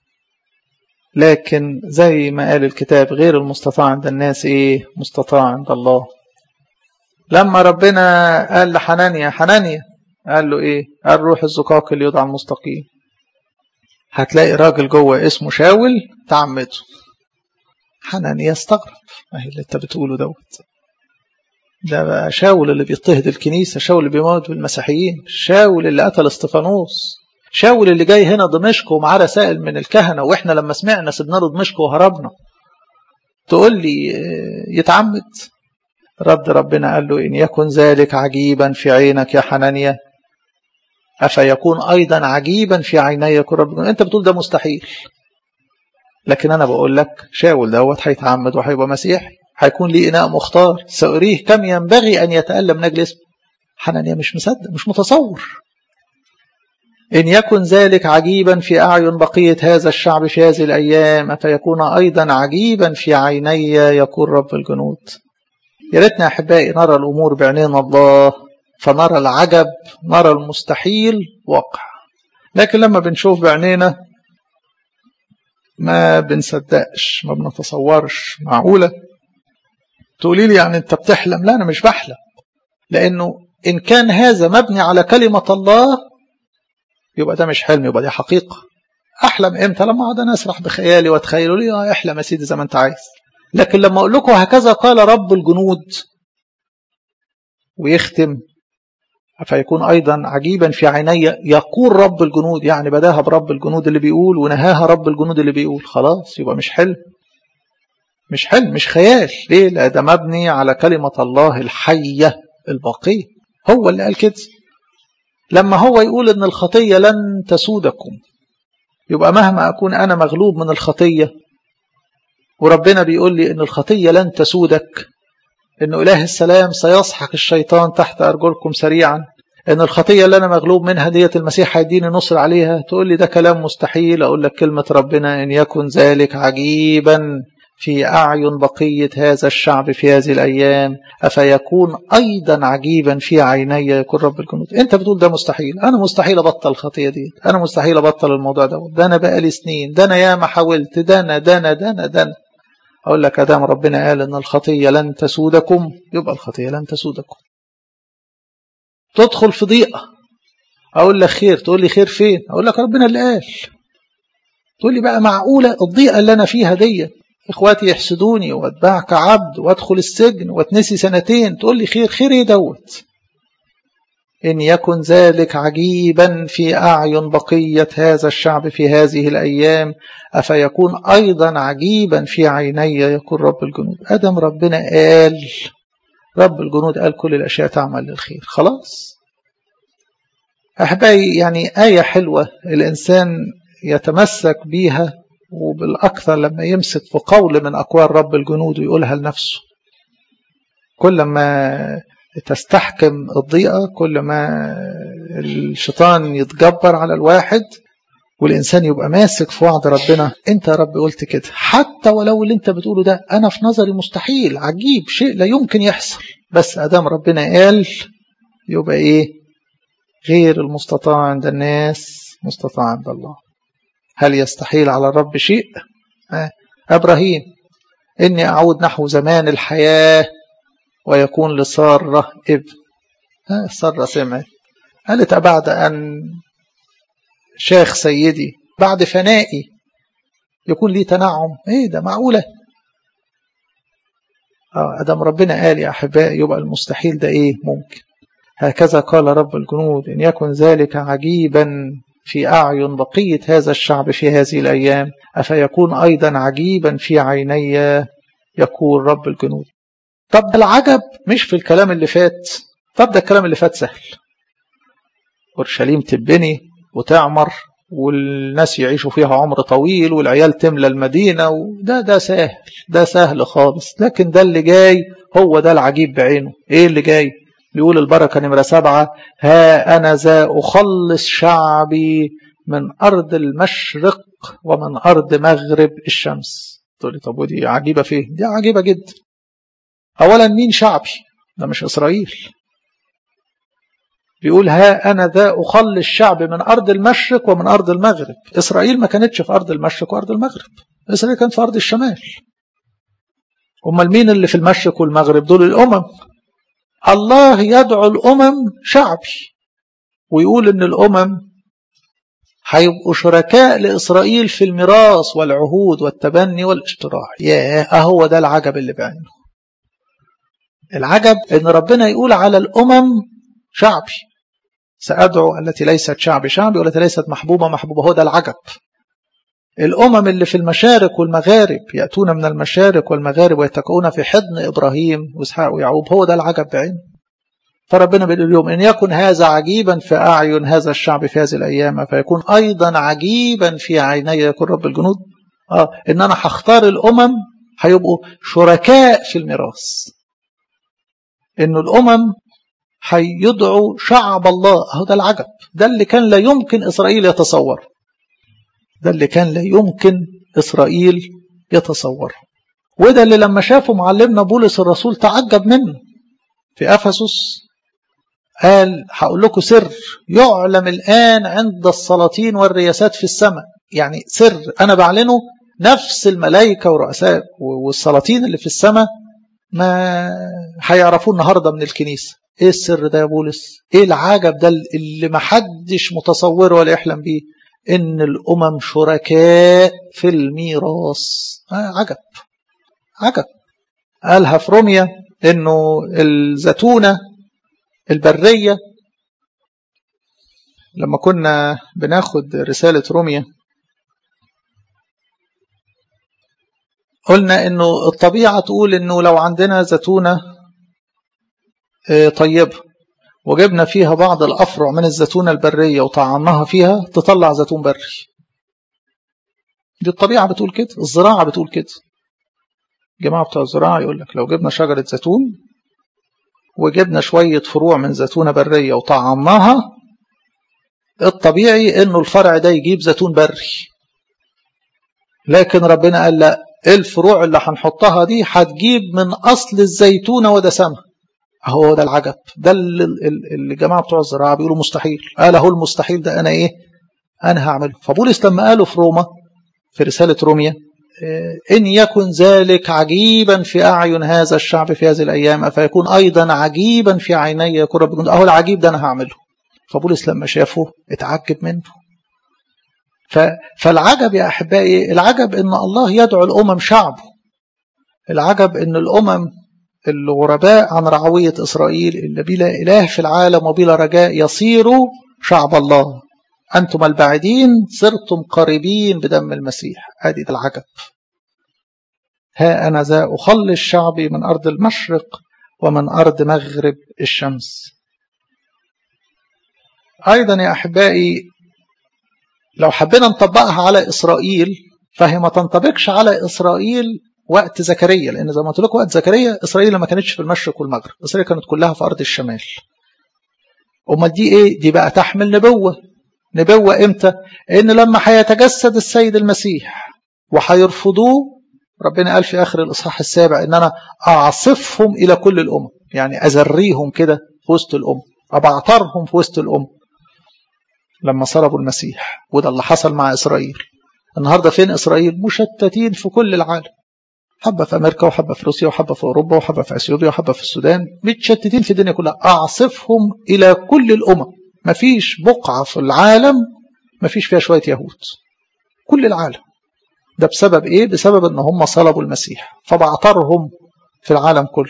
لكن زي ما قال الكتاب غير المستطاع عند الناس إيه مستطاع عند الله لما ربنا قال لحنانيا حنانيا قال له إيه قال روح الزقاق اللي يدعى المستقيم هتلاقي راجل جوه اسمه شاول تعمته حنانيا استغرب اهي اللي انت بتقوله دوت ده بقى شاول اللي بيضطهد الكنيسة شاول اللي بيموت بالمسيحيين شاول اللي قتل استفانوس شاول اللي جاي هنا دمشق ومعاه رسائل من الكهنة واحنا لما سمعنا سيبنا له دمشق وهربنا تقول لي يتعمد رد ربنا قال له إن يكن ذلك عجيبا في عينك يا حنانيا أفيكون أيضا عجيبا في عيني يكون رب أنت بتقول ده مستحيل لكن أنا بقول لك شاول دوت هيتعمد وهيبقى مسيحي هيكون لي إناء مختار سأريه كم ينبغي أن يتألم نجل اسمه حنانيا مش مصدق مش متصور إن يكن ذلك عجيبا في أعين بقية هذا الشعب في هذه الأيام فيكون أيضا عجيبا في عيني يقول رب الجنود يا ريتنا أحبائي نرى الأمور بعينين الله فنرى العجب نرى المستحيل واقع لكن لما بنشوف بعينينا ما بنصدقش ما بنتصورش معقولة تقولي لي يعني انت بتحلم لا انا مش بحلم لانه ان كان هذا مبني على كلمة الله يبقى ده مش حلم يبقى دي حقيقة احلم امتى لما اقعد انا اسرح بخيالي واتخيل لي اه احلم يا سيدي زي ما انت عايز لكن لما اقول لكم هكذا قال رب الجنود ويختم فيكون أيضا عجيبا في عيني يقول رب الجنود يعني بداها برب الجنود اللي بيقول ونهاها رب الجنود اللي بيقول خلاص يبقى مش حلم مش حلم مش خيال ليه لا ده مبني على كلمة الله الحية الباقية هو اللي قال كده لما هو يقول ان الخطية لن تسودكم يبقى مهما أكون أنا مغلوب من الخطية وربنا بيقول لي ان الخطية لن تسودك إنه إله السلام سيسحق الشيطان تحت أرجلكم سريعا إن الخطية اللي أنا مغلوب منها ديت المسيح هيديني نصر عليها تقول لي ده كلام مستحيل أقول لك كلمة ربنا إن يكن ذلك عجيبا في أعين بقية هذا الشعب في هذه الأيام أفيكون أيضا عجيبا في عيني يكون رب الجنود أنت بتقول ده مستحيل أنا مستحيل أبطل الخطية دي أنا مستحيل أبطل الموضوع ده ده أنا بقالي سنين ده أنا ياما حاولت ده أنا ده أنا ده أنا ده أنا أقول لك أدام ربنا قال إن الخطية لن تسودكم يبقى الخطية لن تسودكم تدخل في ضيقة أقول لك خير تقول لي خير فين أقول لك ربنا اللي قال تقول لي بقى معقولة الضيقة اللي أنا فيها دي إخواتي يحسدوني وأتباع كعبد وأدخل السجن وأتنسي سنتين تقول لي خير خير إيه دوت إن يكن ذلك عجيبا في أعين بقية هذا الشعب في هذه الأيام أفيكون أيضا عجيبا في عيني يكون رب الجنود أدم ربنا قال رب الجنود قال كل الأشياء تعمل للخير خلاص أحبائي يعني آية حلوة الإنسان يتمسك بيها وبالأكثر لما يمسك في قول من أقوال رب الجنود ويقولها لنفسه كل ما تستحكم الضيقة كل ما الشيطان يتجبر على الواحد والإنسان يبقى ماسك في وعد ربنا أنت يا رب قلت كده حتى ولو اللي أنت بتقوله ده أنا في نظري مستحيل عجيب شيء لا يمكن يحصل بس أدام ربنا قال يبقى إيه غير المستطاع عند الناس مستطاع عند الله هل يستحيل على الرب شيء آه. أبراهيم إني أعود نحو زمان الحياة ويكون لسارة ابن آه سارة سمعت قالت أبعد أن شيخ سيدي بعد فنائي يكون لي تنعم ايه ده معقولة اه ادم ربنا قال يا احبائي يبقى المستحيل ده ايه ممكن هكذا قال رب الجنود ان يكن ذلك عجيبا في اعين بقية هذا الشعب في هذه الايام افيكون ايضا عجيبا في عيني يقول رب الجنود طب العجب مش في الكلام اللي فات طب ده الكلام اللي فات سهل اورشليم تبني وتعمر والناس يعيشوا فيها عمر طويل والعيال تملى المدينة وده ده سهل ده سهل خالص لكن ده اللي جاي هو ده العجيب بعينه ايه اللي جاي بيقول البركة نمرة سبعة ها أنا ذا أخلص شعبي من أرض المشرق ومن أرض مغرب الشمس تقول لي طب ودي عجيبة فيه دي عجيبة جدا أولا مين شعبي ده مش إسرائيل بيقول ها أنا ذا أخل الشعب من أرض المشرق ومن أرض المغرب إسرائيل ما كانتش في أرض المشرق وأرض المغرب إسرائيل كانت في أرض الشمال أمال مين اللي في المشرق والمغرب دول الأمم الله يدعو الأمم شعبي ويقول إن الأمم هيبقوا شركاء لإسرائيل في الميراث والعهود والتبني والاشتراع ياه أهو ده العجب اللي بعينه العجب إن ربنا يقول على الأمم شعبي سأدعو التي ليست شعبي شعبي والتي ليست محبوبة محبوبة هو ده العجب الأمم اللي في المشارق والمغارب يأتون من المشارق والمغارب ويتكؤون في حضن إبراهيم وإسحاق ويعقوب هو ده العجب بعينه فربنا بيقول اليوم إن يكن هذا عجيبا في أعين هذا الشعب في هذه الأيام فيكون أيضا عجيبا في عيني يكون رب الجنود آه إن أنا هختار الأمم هيبقوا شركاء في الميراث إنه الأمم هيدعوا شعب الله اهو ده العجب ده اللي كان لا يمكن إسرائيل يتصور ده اللي كان لا يمكن إسرائيل يتصور وده اللي لما شافوا معلمنا بولس الرسول تعجب منه في أفسس قال هقول لكم سر يعلم الآن عند السلاطين والرياسات في السماء يعني سر أنا بعلنه نفس الملائكة ورؤساء والسلاطين اللي في السماء ما هيعرفوه النهارده من الكنيسه ايه السر ده يا بولس ايه العجب ده اللي ما حدش متصوره ولا يحلم بيه ان الامم شركاء في الميراث آه عجب عجب قالها في روميا انه الزتونه البريه لما كنا بناخد رساله روميا قلنا انه الطبيعه تقول انه لو عندنا زتونه طيبة وجبنا فيها بعض الأفرع من الزيتونة البرية وطعمناها فيها تطلع زيتون بري دي الطبيعة بتقول كده الزراعة بتقول كده جماعة بتوع الزراعة يقول لك لو جبنا شجرة زيتون وجبنا شوية فروع من زيتونة برية وطعمناها الطبيعي انه الفرع ده يجيب زيتون بري لكن ربنا قال لا الفروع اللي هنحطها دي هتجيب من اصل الزيتونة ودسمها هو ده العجب ده اللي الجماعة بتوع الزراعة بيقولوا مستحيل قال اهو المستحيل ده انا ايه انا هعمله فبولس لما قالوا في روما في رسالة روميا إن يكن ذلك عجيبا في أعين هذا الشعب في هذه الأيام فيكون أيضا عجيبا في عيني يكون رب الجنود أهو العجيب ده أنا هعمله فبولس لما شافه اتعجب منه فالعجب يا أحبائي العجب إن الله يدعو الأمم شعبه العجب إن الأمم الغرباء عن رعوية إسرائيل اللي بلا إله في العالم وبلا رجاء يصيروا شعب الله أنتم البعيدين صرتم قريبين بدم المسيح هذه العجب ها أنا ذا أخلص شعبي من أرض المشرق ومن أرض مغرب الشمس أيضا يا أحبائي لو حبينا نطبقها على إسرائيل فهي ما تنطبقش على إسرائيل وقت زكريا لأن زي ما قلت لكم وقت زكريا إسرائيل ما كانتش في المشرق والمغرب إسرائيل كانت كلها في أرض الشمال أمال دي إيه؟ دي بقى تحمل نبوة نبوة إمتى؟ إن لما هيتجسد السيد المسيح وهيرفضوه ربنا قال في آخر الإصحاح السابع إن أنا أعصفهم إلى كل الأمم يعني أزريهم كده في وسط الأمم أبعترهم في وسط الأمم لما صلبوا المسيح وده اللي حصل مع إسرائيل النهاردة فين إسرائيل مشتتين في كل العالم حبة في أمريكا وحبة في روسيا وحبة في أوروبا وحبة في أثيوبيا وحبة في السودان متشتتين في الدنيا كلها أعصفهم إلى كل الأمم مفيش بقعة في العالم مفيش فيها شوية يهود كل العالم ده بسبب إيه؟ بسبب إن هم صلبوا المسيح فبعترهم في العالم كله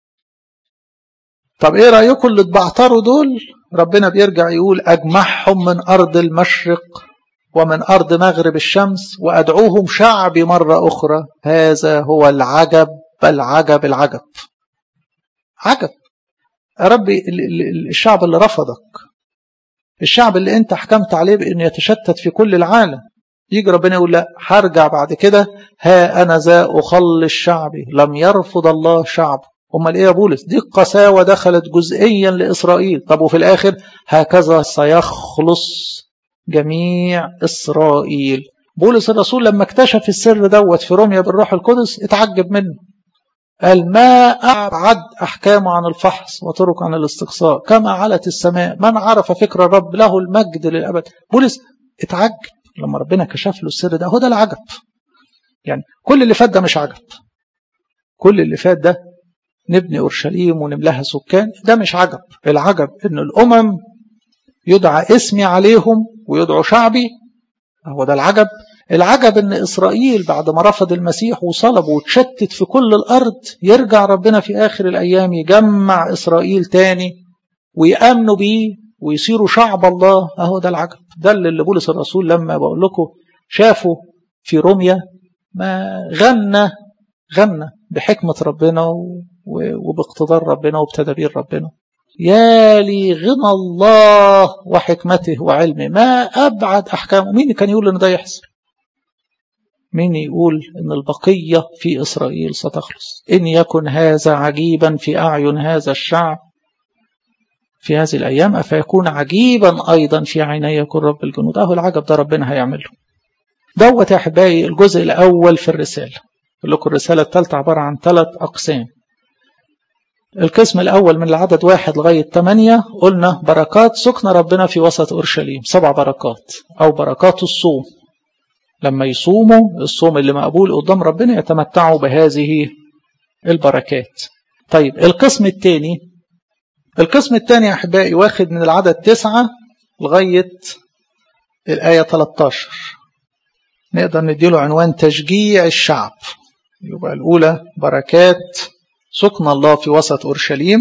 طب إيه رأيكم اللي اتبعتروا دول ربنا بيرجع يقول أجمعهم من أرض المشرق ومن أرض مغرب الشمس وأدعوهم شعبي مرة أخرى هذا هو العجب العجب العجب عجب يا ربي الشعب اللي رفضك الشعب اللي انت حكمت عليه بانه يتشتت في كل العالم يجي ربنا يقول لا هرجع بعد كده ها انا ذا اخلص شعبي لم يرفض الله شعبه امال ايه يا بولس دي القساوه دخلت جزئيا لاسرائيل طب وفي الاخر هكذا سيخلص جميع اسرائيل بولس الرسول لما اكتشف السر دوت في روميا بالروح القدس اتعجب منه قال ما أبعد أحكامه عن الفحص وطرق عن الاستقصاء كما علت السماء من عرف فكر الرب له المجد للأبد بولس اتعجب لما ربنا كشف له السر ده هو ده العجب يعني كل اللي فات ده مش عجب كل اللي فات ده نبني أورشليم ونملاها سكان ده مش عجب العجب إن الأمم يدعى اسمي عليهم ويدعو شعبي هو ده العجب العجب ان اسرائيل بعد ما رفض المسيح وصلب وتشتت في كل الارض يرجع ربنا في اخر الايام يجمع اسرائيل تاني ويامنوا بيه ويصيروا شعب الله اهو ده العجب ده اللي بولس الرسول لما بقول لكم شافوا في روميا ما غنى غنى بحكمة ربنا وباقتدار ربنا وبتدابير ربنا يا لي غنى الله وحكمته وعلمه ما أبعد أحكامه مين كان يقول إن ده يحصل مين يقول إن البقية في إسرائيل ستخلص إن يكن هذا عجيبا في أعين هذا الشعب في هذه الأيام أفيكون عجيبا أيضا في عيني يكون رب الجنود أهو العجب ده ربنا هيعمله دوت يا أحبائي الجزء الأول في الرسالة أقول لكم الرسالة الثالثة عبارة عن ثلاث أقسام القسم الأول من العدد واحد لغاية ثمانية قلنا بركات سكن ربنا في وسط أورشليم سبع بركات أو بركات الصوم لما يصوموا الصوم اللي مقبول قدام ربنا يتمتعوا بهذه البركات طيب القسم الثاني القسم الثاني يا أحبائي واخد من العدد تسعة لغاية الآية 13 نقدر نديله عنوان تشجيع الشعب يبقى الأولى بركات سكن الله في وسط أورشليم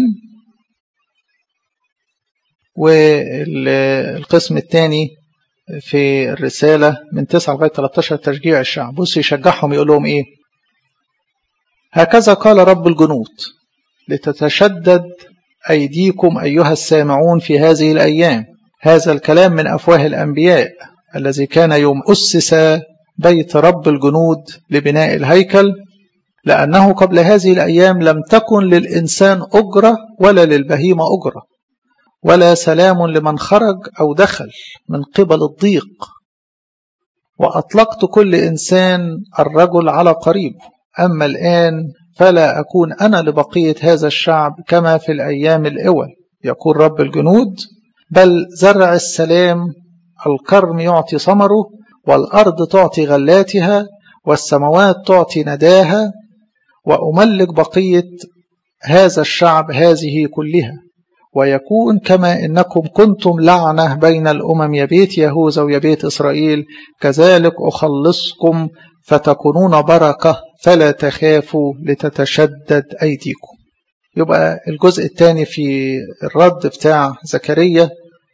والقسم الثاني في الرسالة من 9 لغاية 13 تشجيع الشعب بص يشجعهم يقول لهم إيه هكذا قال رب الجنود لتتشدد أيديكم أيها السامعون في هذه الأيام هذا الكلام من أفواه الأنبياء الذي كان يوم أسس بيت رب الجنود لبناء الهيكل لأنه قبل هذه الأيام لم تكن للإنسان أجرة ولا للبهيمة أجرة ولا سلام لمن خرج أو دخل من قبل الضيق وأطلقت كل إنسان الرجل على قريب أما الآن فلا أكون أنا لبقية هذا الشعب كما في الأيام الأول يقول رب الجنود بل زرع السلام الكرم يعطي ثمره والأرض تعطي غلاتها والسماوات تعطي نداها وأملك بقية هذا الشعب هذه كلها ويكون كما إنكم كنتم لعنة بين الأمم يا بيت يهوذا ويا بيت إسرائيل كذلك أخلصكم فتكونون بركة فلا تخافوا لتتشدد أيديكم يبقى الجزء الثاني في الرد بتاع زكريا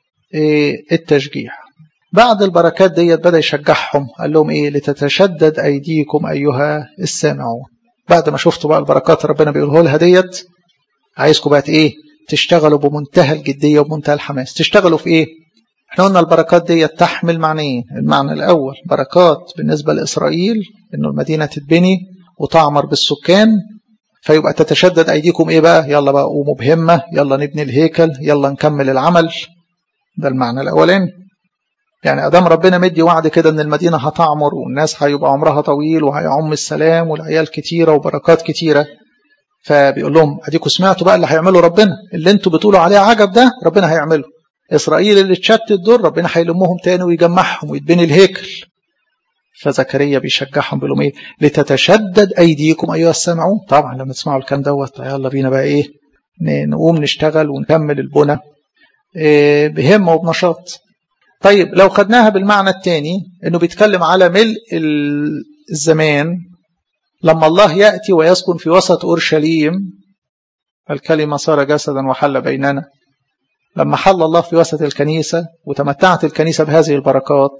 التشجيع بعد البركات ديت بدأ يشجعهم قال لهم إيه لتتشدد أيديكم أيها السامعون بعد ما شفتوا بقى البركات ربنا بيقوله لها ديت عايزكم بقى إيه تشتغلوا بمنتهى الجدية وبمنتهى الحماس تشتغلوا في إيه احنا قلنا البركات دي تحمل معنيين المعنى الأول بركات بالنسبة لإسرائيل إنه المدينة تتبني وتعمر بالسكان فيبقى تتشدد أيديكم إيه بقى يلا بقى قوموا بهمة يلا نبني الهيكل يلا نكمل العمل ده المعنى الأولاني يعني أدام ربنا مدي وعد كده إن المدينة هتعمر والناس هيبقى عمرها طويل وهيعم السلام والعيال كتيرة وبركات كتيرة فبيقول لهم أديكم سمعتوا بقى اللي هيعمله ربنا اللي انتوا بتقولوا عليه عجب ده ربنا هيعمله إسرائيل اللي اتشتت دول ربنا هيلمهم تاني ويجمعهم ويتبني الهيكل فزكريا بيشجعهم بيقول لهم ايه لتتشدد ايديكم ايها السامعون طبعا لما تسمعوا الكلام دوت يلا بينا بقى ايه نقوم نشتغل ونكمل البنى إيه بهمه وبنشاط طيب لو خدناها بالمعنى الثاني انه بيتكلم على ملء الزمان لما الله ياتي ويسكن في وسط اورشليم الكلمه صار جسدا وحل بيننا لما حل الله في وسط الكنيسه وتمتعت الكنيسه بهذه البركات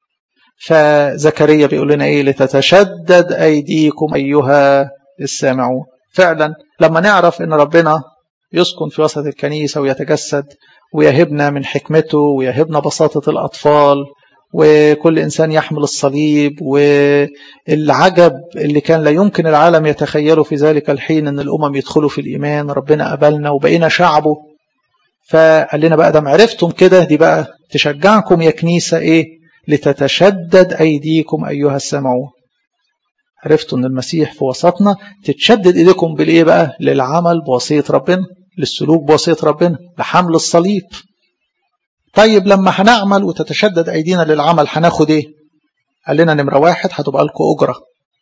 فزكريا بيقول لنا ايه لتتشدد ايديكم ايها السامعون فعلا لما نعرف ان ربنا يسكن في وسط الكنيسه ويتجسد ويهبنا من حكمته ويهبنا بساطه الاطفال وكل انسان يحمل الصليب والعجب اللي كان لا يمكن العالم يتخيله في ذلك الحين ان الامم يدخلوا في الايمان ربنا قبلنا وبقينا شعبه فقال لنا بقى دام عرفتم كده دي بقى تشجعكم يا كنيسه ايه لتتشدد أيديكم أيها السامعون عرفتوا أن المسيح في وسطنا تتشدد إيديكم بالإيه بقى للعمل بوصية ربنا للسلوك بوصية ربنا لحمل الصليب طيب لما هنعمل وتتشدد أيدينا للعمل هناخد إيه قال لنا نمرة واحد هتبقى لكم أجرة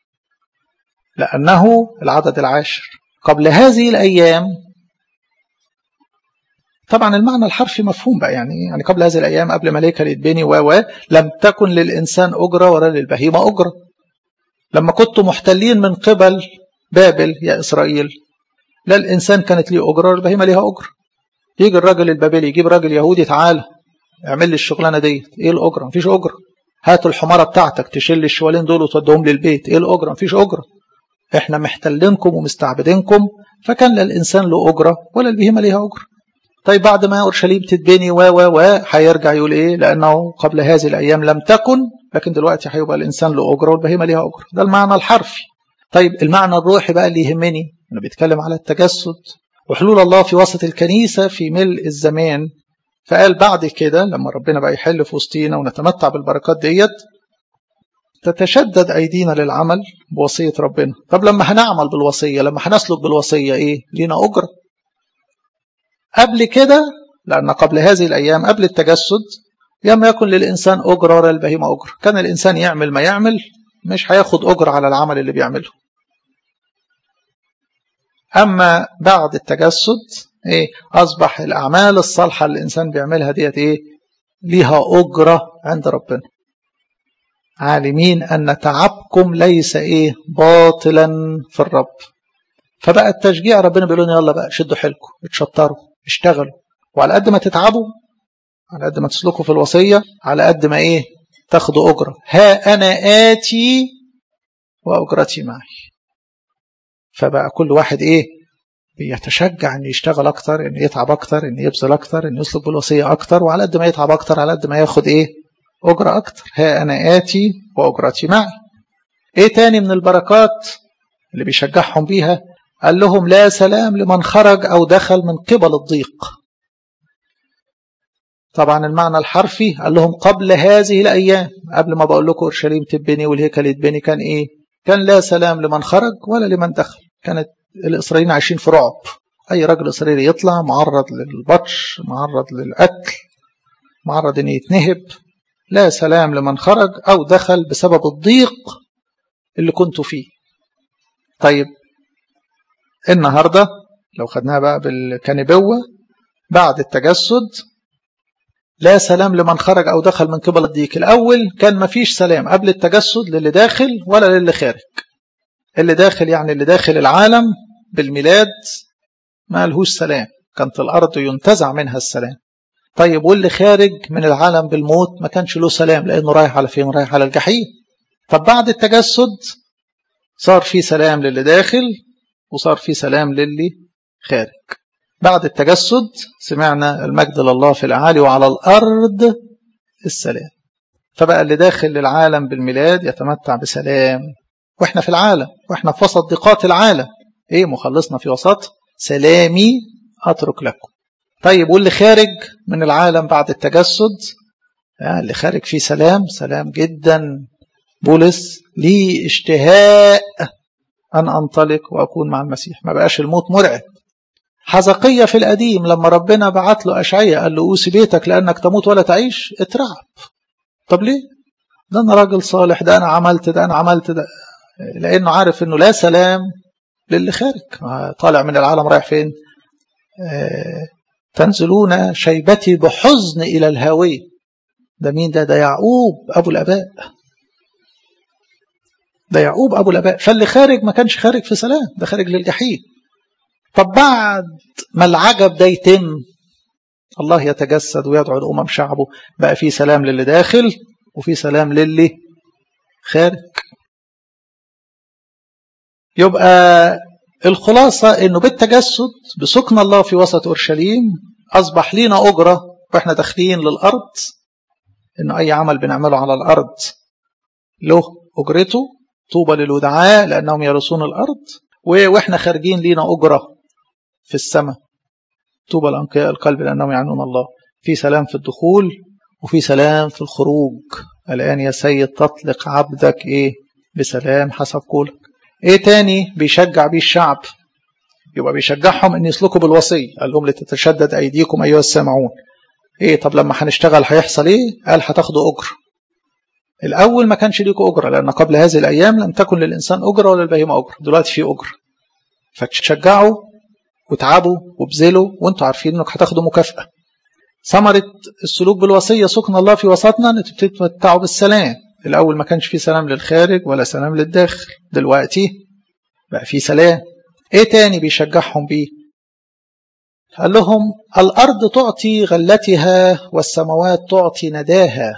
لأنه العدد العاشر قبل هذه الأيام طبعا المعنى الحرفي مفهوم بقى يعني يعني قبل هذه الايام قبل ملائكه يتبني و لم تكن للانسان اجره ولا للبهيمه اجره لما كنتم محتلين من قبل بابل يا اسرائيل لا الانسان كانت ليه اجره ولا البهيمه ليها اجره يجي الراجل البابلي يجيب راجل يهودي تعالى اعمل لي الشغلانه ديت ايه الاجره مفيش اجره هات الحماره بتاعتك تشيل الشوالين دول وتوديهم للبيت ايه الاجره مفيش اجره احنا محتلينكم ومستعبدينكم فكان لا الانسان له اجره ولا البهيمه ليها اجره طيب بعد ما اورشليم تتبني و و و هيرجع يقول ايه لانه قبل هذه الايام لم تكن لكن دلوقتي هيبقى الانسان له اجره والبهيمه ليها اجره ده المعنى الحرفي طيب المعنى الروحي بقى اللي يهمني انا بيتكلم على التجسد وحلول الله في وسط الكنيسه في ملء الزمان فقال بعد كده لما ربنا بقى يحل في وسطينا ونتمتع بالبركات ديت تتشدد ايدينا للعمل بوصيه ربنا طب لما هنعمل بالوصيه لما هنسلك بالوصيه ايه لينا اجره قبل كده لأن قبل هذه الأيام قبل التجسد لم يكن للإنسان أجرة ولا البهيمة أجرة كان الإنسان يعمل ما يعمل مش هياخد أجرة على العمل اللي بيعمله أما بعد التجسد إيه أصبح الأعمال الصالحة اللي الإنسان بيعملها ديت إيه ليها أجرة عند ربنا عالمين أن تعبكم ليس إيه باطلا في الرب فبقى التشجيع ربنا بيقول لنا يلا بقى شدوا حيلكم اتشطروا اشتغلوا وعلى قد ما تتعبوا على قد ما تسلكوا في الوصية على قد ما ايه تاخدوا أجرة ها أنا آتي وأجرتي معي فبقى كل واحد ايه بيتشجع ان يشتغل اكتر ان يتعب اكتر ان يبذل اكتر ان يسلك بالوصية اكتر وعلى قد ما يتعب اكتر على قد ما ياخد ايه أجرة اكتر ها أنا آتي وأجرتي معي ايه تاني من البركات اللي بيشجعهم بيها قال لهم لا سلام لمن خرج أو دخل من قبل الضيق طبعا المعنى الحرفي قال لهم قبل هذه الأيام قبل ما بقول لكم أورشليم تبني والهيكل يتبني كان إيه كان لا سلام لمن خرج ولا لمن دخل كانت الإسرائيليين عايشين في رعب أي راجل إسرائيلي يطلع معرض للبطش معرض للقتل معرض أن يتنهب لا سلام لمن خرج أو دخل بسبب الضيق اللي كنت فيه طيب النهاردة لو خدناها بقى كنبوة بعد التجسد لا سلام لمن خرج أو دخل من قبل الضيق الأول كان مفيش سلام قبل التجسد للي داخل ولا للي خارج اللي داخل يعني اللي داخل العالم بالميلاد ما لهوش سلام كانت الأرض ينتزع منها السلام طيب واللي خارج من العالم بالموت ما كانش له سلام لأنه رايح على فين رايح على الجحيم طب بعد التجسد صار في سلام للي داخل وصار في سلام للي خارج بعد التجسد سمعنا المجد لله في الأعالي وعلى الأرض السلام فبقى اللي داخل للعالم بالميلاد يتمتع بسلام واحنا في العالم واحنا في وسط ضيقات العالم ايه مخلصنا في وسط سلامي اترك لكم طيب واللي خارج من العالم بعد التجسد اللي خارج فيه سلام سلام جدا بولس لي اشتهاء أن أنطلق وأكون مع المسيح ما بقاش الموت مرعب حزقية في القديم لما ربنا بعت له أشعية قال له أوسي بيتك لأنك تموت ولا تعيش اترعب طب ليه ده أنا راجل صالح ده أنا عملت ده أنا عملت ده لأنه عارف أنه لا سلام للي خارج طالع من العالم رايح فين آه تنزلون شيبتي بحزن إلى الهاوية ده مين ده ده يعقوب أبو الأباء ده يعقوب أبو الأباء فاللي خارج ما كانش خارج في سلام ده خارج للجحيم طب بعد ما العجب ده يتم الله يتجسد ويدعو الأمم شعبه بقى في سلام للي داخل وفي سلام للي خارج يبقى الخلاصة انه بالتجسد بسكن الله في وسط اورشليم اصبح لينا اجرة واحنا داخلين للارض انه اي عمل بنعمله على الارض له اجرته طوبى للودعاء لانهم يرثون الارض واحنا خارجين لينا اجرة في السماء طوبى لانقياء القلب لانهم يعنون الله في سلام في الدخول وفي سلام في الخروج الان يا سيد تطلق عبدك ايه بسلام حسب قولك ايه تاني بيشجع بيه الشعب يبقى بيشجعهم ان يسلكوا بالوصيه قال لهم لتتشدد ايديكم ايها السامعون ايه طب لما هنشتغل هيحصل ايه قال هتاخدوا اجر الاول ما كانش ليكوا اجره لان قبل هذه الايام لم تكن للانسان اجره ولا البهيمه اجره دلوقتي في اجره فتشجعوا وتعبوا وبذلوا وانتوا عارفين انك هتاخدوا مكافاه ثمره السلوك بالوصيه سكن الله في وسطنا ان تبتدوا تتمتعوا بالسلام الأول ما كانش في سلام للخارج ولا سلام للداخل دلوقتي بقى في سلام إيه تاني بيشجعهم بيه قال لهم الأرض تعطي غلتها والسماوات تعطي نداها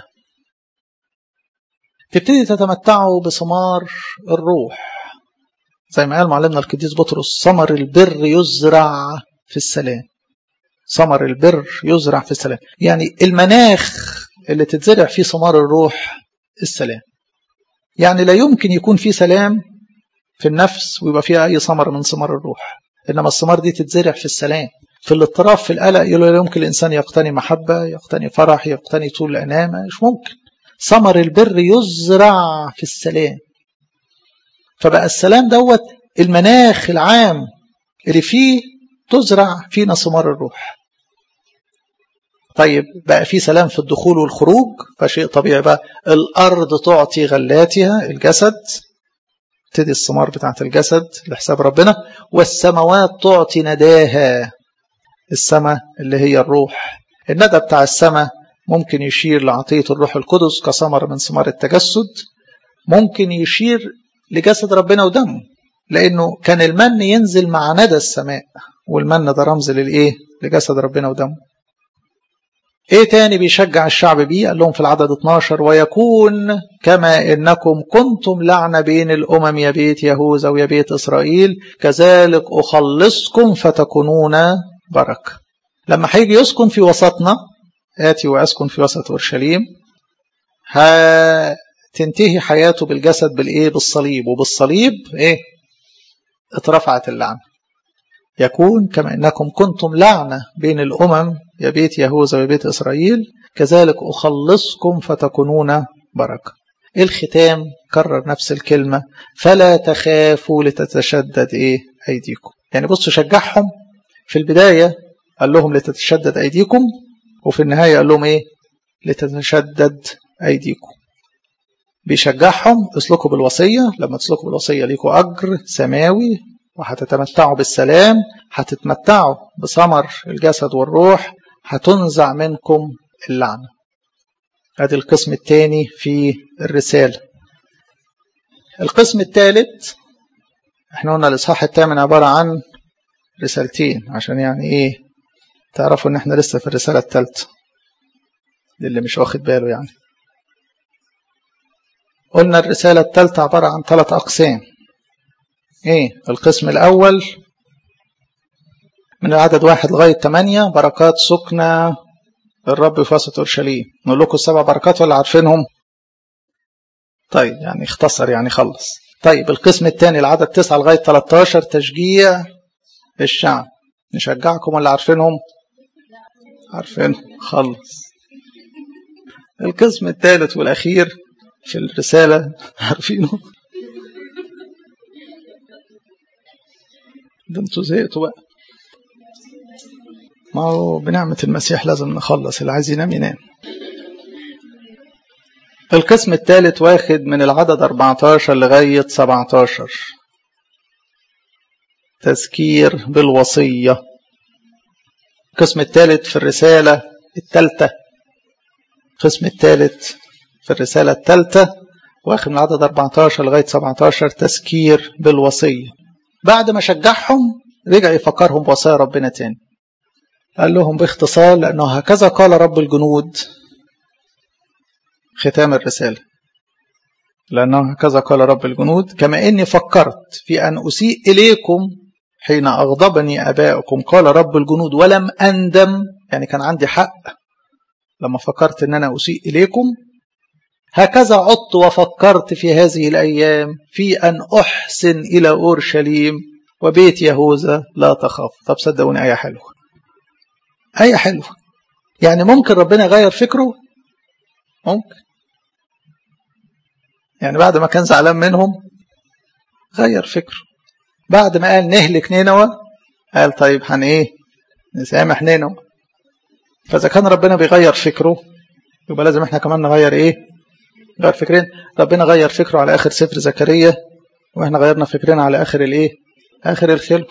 تبتدي تتمتعوا بثمار الروح زي ما قال معلمنا القديس بطرس ثمر البر يزرع في السلام ثمر البر يزرع في السلام يعني المناخ اللي تتزرع فيه ثمار الروح السلام يعني لا يمكن يكون في سلام في النفس ويبقى فيها أي ثمر من ثمار الروح إنما الثمار دي تتزرع في السلام في الاضطراب في القلق لا يمكن الإنسان يقتني محبة يقتني فرح يقتني طول أنامة مش ممكن ثمر البر يزرع في السلام فبقى السلام دوت المناخ العام اللي فيه تزرع فينا ثمار الروح طيب بقى في سلام في الدخول والخروج فشيء طبيعي بقى الأرض تعطي غلاتها الجسد تدي الثمار بتاعت الجسد لحساب ربنا والسماوات تعطي نداها السماء اللي هي الروح الندى بتاع السماء ممكن يشير لعطية الروح القدس كثمر من ثمار التجسد ممكن يشير لجسد ربنا ودمه لأنه كان المن ينزل مع ندى السماء والمن ده رمز للإيه لجسد ربنا ودمه ايه تاني بيشجع الشعب بيه قال لهم في العدد 12 ويكون كما انكم كنتم لعنة بين الامم يا بيت يهوذا ويا بيت اسرائيل كذلك اخلصكم فتكونون بركة لما هيجي يسكن في وسطنا آتي وأسكن في وسط أورشليم هتنتهي حياته بالجسد بالإيه بالصليب وبالصليب إيه اترفعت اللعنة يكون كما إنكم كنتم لعنة بين الأمم يا بيت يهوذا وبيت إسرائيل كذلك أخلصكم فتكونون بركة الختام كرر نفس الكلمة فلا تخافوا لتتشدد إيه أيديكم يعني بصوا شجعهم في البداية قال لهم لتتشدد أيديكم وفي النهاية قال لهم إيه لتتشدد أيديكم بيشجعهم اسلكوا بالوصية لما تسلكوا بالوصية ليكوا أجر سماوي وهتتمتعوا بالسلام هتتمتعوا بثمر الجسد والروح هتنزع منكم اللعنة ادي القسم الثاني في الرسالة القسم الثالث احنا قلنا الاصحاح الثامن عبارة عن رسالتين عشان يعني ايه تعرفوا ان احنا لسه في الرسالة الثالثة للي مش واخد باله يعني قلنا الرسالة الثالثة عبارة عن ثلاث أقسام ايه القسم الأول من العدد واحد لغاية ثمانية بركات سكنة الرب في وسط أورشليم نقول لكم السبع بركات ولا عارفينهم طيب يعني اختصر يعني خلص طيب القسم الثاني العدد 9 لغاية 13 تشجيع الشعب نشجعكم ولا عارفينهم عارفينهم خلص القسم الثالث والأخير في الرسالة عارفينه ده انتوا زهقتوا بقى ما هو بنعمة المسيح لازم نخلص اللي عايز ينام ينام القسم الثالث واخد من العدد 14 لغاية 17 تذكير بالوصية القسم الثالث في الرسالة الثالثة القسم الثالث في الرسالة الثالثة واخد من العدد 14 لغاية 17 تذكير بالوصية بعد ما شجعهم رجع يفكرهم بوصايا ربنا تاني قال لهم باختصار لأنه هكذا قال رب الجنود ختام الرسالة لأنه هكذا قال رب الجنود كما إني فكرت في أن أسيء إليكم حين أغضبني أباؤكم قال رب الجنود ولم أندم يعني كان عندي حق لما فكرت أن أنا أسيء إليكم هكذا عدت وفكرت في هذه الأيام في أن أحسن إلى أورشليم وبيت يهوذا لا تخاف طب صدقوني آية حلوة آية حلوة يعني ممكن ربنا يغير فكره ممكن يعني بعد ما كان زعلان منهم غير فكره بعد ما قال نهلك نينوى قال طيب هن ايه نسامح نينوى فاذا كان ربنا بيغير فكره يبقى لازم احنا كمان نغير ايه غير فكرين ربنا غير فكره على اخر سفر زكريا واحنا غيرنا فكرنا على اخر الايه اخر الخلق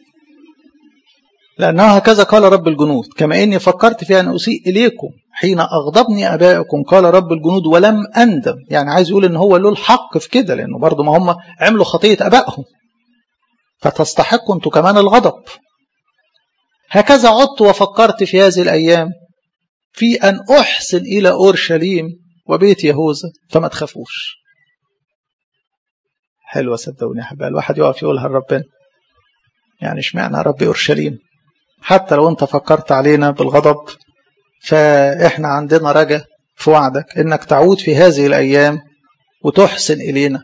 لأنه هكذا قال رب الجنود كما إني فكرت في أن أسيء إليكم حين أغضبني أبائكم قال رب الجنود ولم أندم يعني عايز يقول إن هو له الحق في كده لأنه برضه ما هم عملوا خطية أبائهم فتستحقوا أنتوا كمان الغضب هكذا عدت وفكرت في هذه الأيام في أن أحسن إلى أورشليم وبيت يهوذا فما تخافوش حلوة صدقوني يا حبايبي الواحد يقف يقولها لربنا يعني اشمعنى ربي أورشليم حتى لو انت فكرت علينا بالغضب فاحنا عندنا رجا في وعدك انك تعود في هذه الايام وتحسن الينا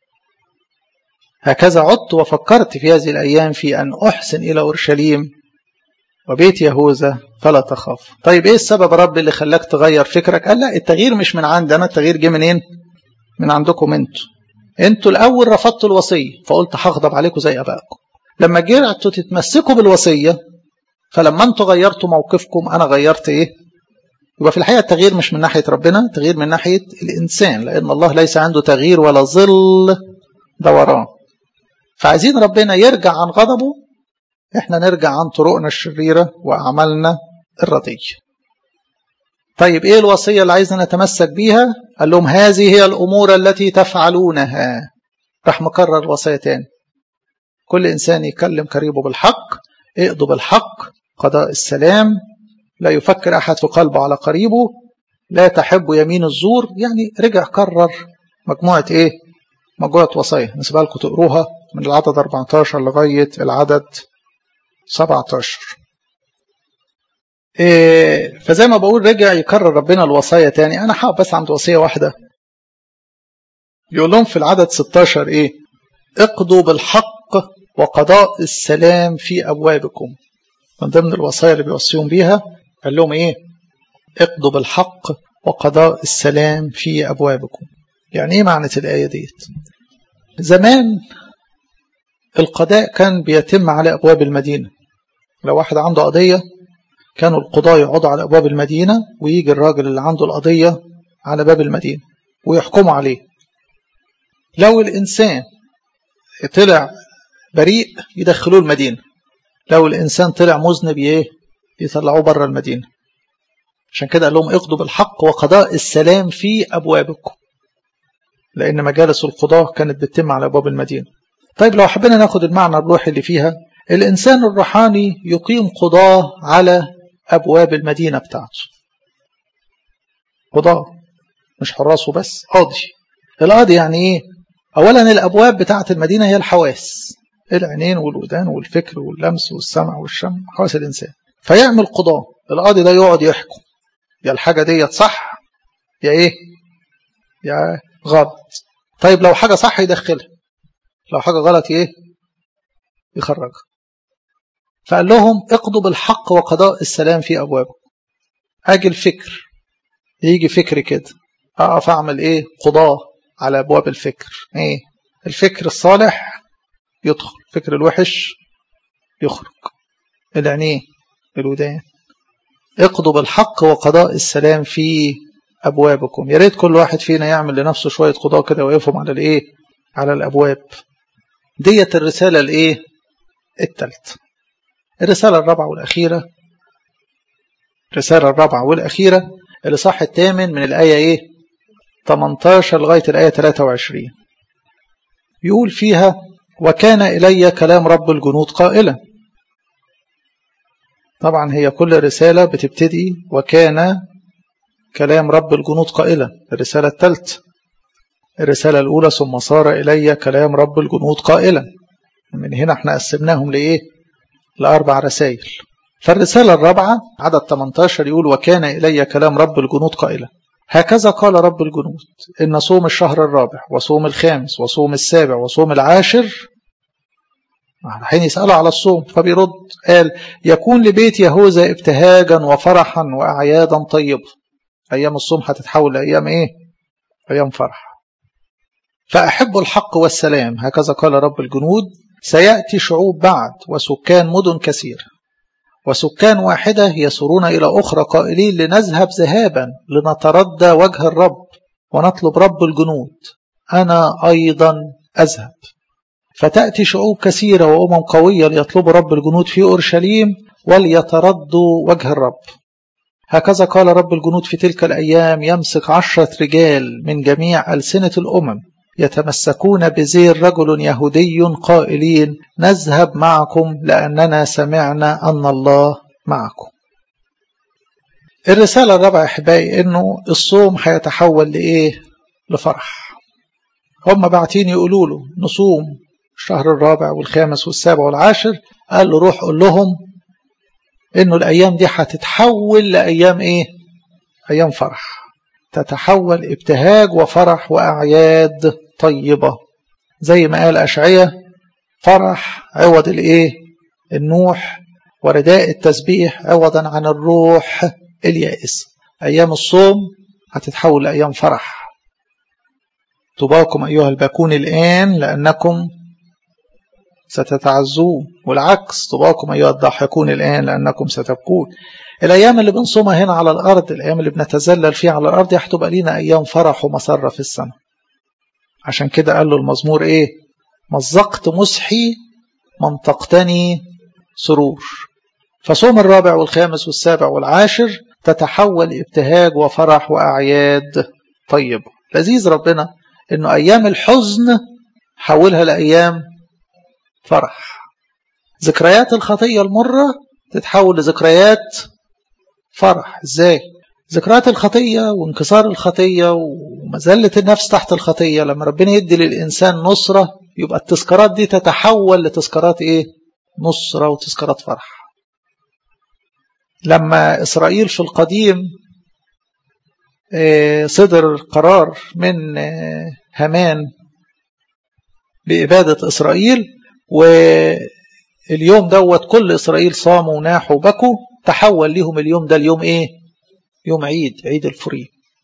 هكذا عدت وفكرت في هذه الايام في ان احسن الى اورشليم وبيت يهوذا فلا تخاف طيب ايه السبب رب اللي خلاك تغير فكرك قال لا التغيير مش من عندي انا التغيير جه منين من عندكم انتوا انتوا الاول رفضتوا الوصيه فقلت هغضب عليكم زي ابائكم لما جرعتوا تتمسكوا بالوصيه فلما انتوا غيرتوا موقفكم انا غيرت ايه يبقى في الحقيقه التغيير مش من ناحيه ربنا تغيير من ناحيه الانسان لان الله ليس عنده تغيير ولا ظل دوران فعايزين ربنا يرجع عن غضبه احنا نرجع عن طرقنا الشريره واعمالنا الرديه طيب ايه الوصيه اللي عايزنا نتمسك بيها قال لهم هذه هي الامور التي تفعلونها راح مكرر وصيه تاني كل انسان يكلم قريبه بالحق اقضوا بالحق قضاء السلام لا يفكر أحد في قلبه على قريبه لا تحب يمين الزور يعني رجع كرر مجموعة إيه مجموعة وصايا نسيبها لكم تقروها من العدد 14 لغاية العدد 17 إيه فزي ما بقول رجع يكرر ربنا الوصايا تاني أنا حاب بس عند وصية واحدة يقول لهم في العدد 16 إيه اقضوا بالحق وقضاء السلام في أبوابكم من ضمن الوصايا اللي بيوصيهم بيها قال لهم إيه اقضوا بالحق وقضاء السلام في أبوابكم يعني إيه معنى الآية ديت زمان القضاء كان بيتم على أبواب المدينة لو واحد عنده قضية كانوا القضاة يقعدوا على أبواب المدينة ويجي الراجل اللي عنده القضية على باب المدينة ويحكموا عليه لو الإنسان طلع بريء يدخلوه المدينة لو الإنسان طلع مذنب إيه يطلعوه بره المدينة عشان كده قال لهم اقضوا بالحق وقضاء السلام في أبوابكم لأن مجالس القضاة كانت بتتم على أبواب المدينة طيب لو حبينا ناخد المعنى الروحي اللي فيها الإنسان الروحاني يقيم قضاة على أبواب المدينة بتاعته قضاة مش حراسه بس قاضي القاضي يعني إيه أولا الأبواب بتاعة المدينة هي الحواس العينين والودان والفكر واللمس والسمع والشم حواس الإنسان فيعمل قضاة القاضي ده يقعد يحكم يا الحاجة ديت صح يا إيه يا غلط طيب لو حاجة صح يدخلها لو حاجة غلط إيه يخرجها فقال لهم اقضوا بالحق وقضاء السلام في أبوابكم أجي الفكر يجي فكر كده أقف أعمل إيه قضاء على أبواب الفكر إيه الفكر الصالح يدخل الفكر الوحش يخرج العينين الودان اقضوا بالحق وقضاء السلام في أبوابكم يا ريت كل واحد فينا يعمل لنفسه شوية قضاء كده ويقفهم على الإيه على الأبواب ديت الرسالة الإيه التالت الرسالة الرابعة والأخيرة الرسالة الرابعة والأخيرة الإصحاح الثامن من الآية إيه 18 لغاية الآية 23 يقول فيها وكان إلي كلام رب الجنود قائلا طبعا هي كل رسالة بتبتدي وكان كلام رب الجنود قائلا الرسالة الثالثة الرسالة الأولى ثم صار إلي كلام رب الجنود قائلا من هنا احنا قسمناهم لإيه لأربع رسائل فالرسالة الرابعة عدد 18 يقول وكان إلي كلام رب الجنود قائلا هكذا قال رب الجنود إن صوم الشهر الرابع وصوم الخامس وصوم السابع وصوم العاشر حين يسأله على الصوم فبيرد قال يكون لبيت يهوذا ابتهاجا وفرحا وأعيادا طيبة أيام الصوم هتتحول لأيام إيه أيام فرح فأحب الحق والسلام هكذا قال رب الجنود سيأتي شعوب بعد وسكان مدن كثيرة وسكان واحدة يسرون إلى أخرى قائلين لنذهب ذهابا لنتردى وجه الرب ونطلب رب الجنود أنا أيضا أذهب فتأتي شعوب كثيرة وأمم قوية ليطلبوا رب الجنود في أورشليم وليتردوا وجه الرب هكذا قال رب الجنود في تلك الأيام يمسك عشرة رجال من جميع ألسنة الأمم يتمسكون بزير رجل يهودي قائلين نذهب معكم لأننا سمعنا أن الله معكم الرسالة الرابعة أحبائي أنه الصوم هيتحول لإيه لفرح هم باعتين يقولوا له نصوم الشهر الرابع والخامس والسابع والعاشر قال له روح قول لهم انه الايام دي هتتحول لايام ايه ايام فرح تتحول ابتهاج وفرح واعياد طيبه زي ما قال اشعياء فرح عوض الايه النوح ورداء التسبيح عوضا عن الروح اليائس ايام الصوم هتتحول لايام فرح طباكم ايها الباكون الان لانكم ستتعزون والعكس طباكم أيها الضاحكون الآن لأنكم ستبكون الأيام اللي بنصومها هنا على الأرض الأيام اللي بنتزلل فيها على الأرض هتبقى لينا أيام فرح ومسرة في السماء عشان كده قال له المزمور إيه مزقت مسحي منطقتني سرور فصوم الرابع والخامس والسابع والعاشر تتحول ابتهاج وفرح وأعياد طيبة لذيذ ربنا إنه أيام الحزن حولها لأيام فرح ذكريات الخطية المرة تتحول لذكريات فرح ازاي ذكريات الخطية وانكسار الخطية ومزلة النفس تحت الخطية لما ربنا يدي للإنسان نصرة يبقى التذكارات دي تتحول لتذكارات ايه نصرة وتذكارات فرح لما إسرائيل في القديم صدر قرار من هامان بإبادة إسرائيل واليوم دوت كل إسرائيل صاموا وناحوا وبكوا تحول لهم اليوم ده اليوم إيه يوم عيد عيد الفريق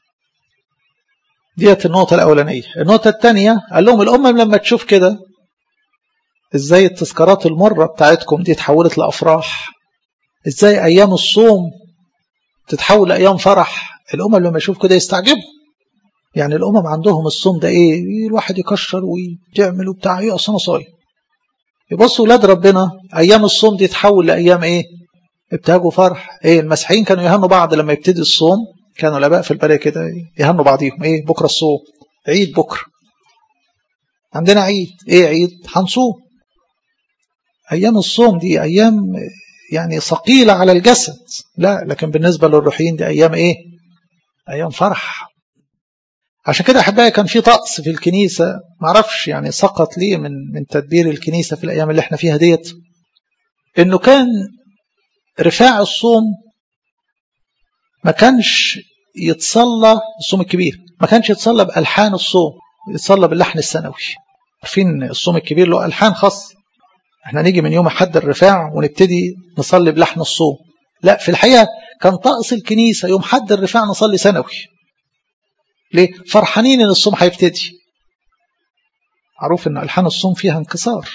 ديت النقطة الأولانية النقطة الثانية قال لهم الأمم لما تشوف كده ازاي التذكارات المرة بتاعتكم دي اتحولت لأفراح ازاي أيام الصوم تتحول لأيام فرح الأمم لما يشوف كده يستعجبوا يعني الأمم عندهم الصوم ده إيه الواحد يكشر ويعمل وبتاع إيه أصلا صايم يبصوا ولاد ربنا أيام الصوم دي تحول لأيام إيه ابتهاجوا فرح إيه المسيحيين كانوا يهنوا بعض لما يبتدي الصوم كانوا الآباء في البلد كده يهنوا بعضيهم إيه بكرة الصوم عيد بكرة عندنا عيد إيه عيد هنصوم أيام الصوم دي أيام يعني ثقيلة على الجسد لا لكن بالنسبة للروحيين دي أيام إيه أيام فرح عشان كده أحبائي كان في طقس في الكنيسة معرفش يعني سقط ليه من من تدبير الكنيسة في الأيام اللي احنا فيها ديت إنه كان رفاع الصوم ما كانش يتصلى الصوم الكبير ما كانش يتصلى بألحان الصوم يتصلى باللحن السنوي عارفين الصوم الكبير له ألحان خاصة احنا نيجي من يوم حد الرفاع ونبتدي نصلي بلحن الصوم لا في الحقيقة كان طقس الكنيسة يوم حد الرفاع نصلي سنوي ليه فرحانين ان الصوم هيبتدي معروف ان الحان الصوم فيها انكسار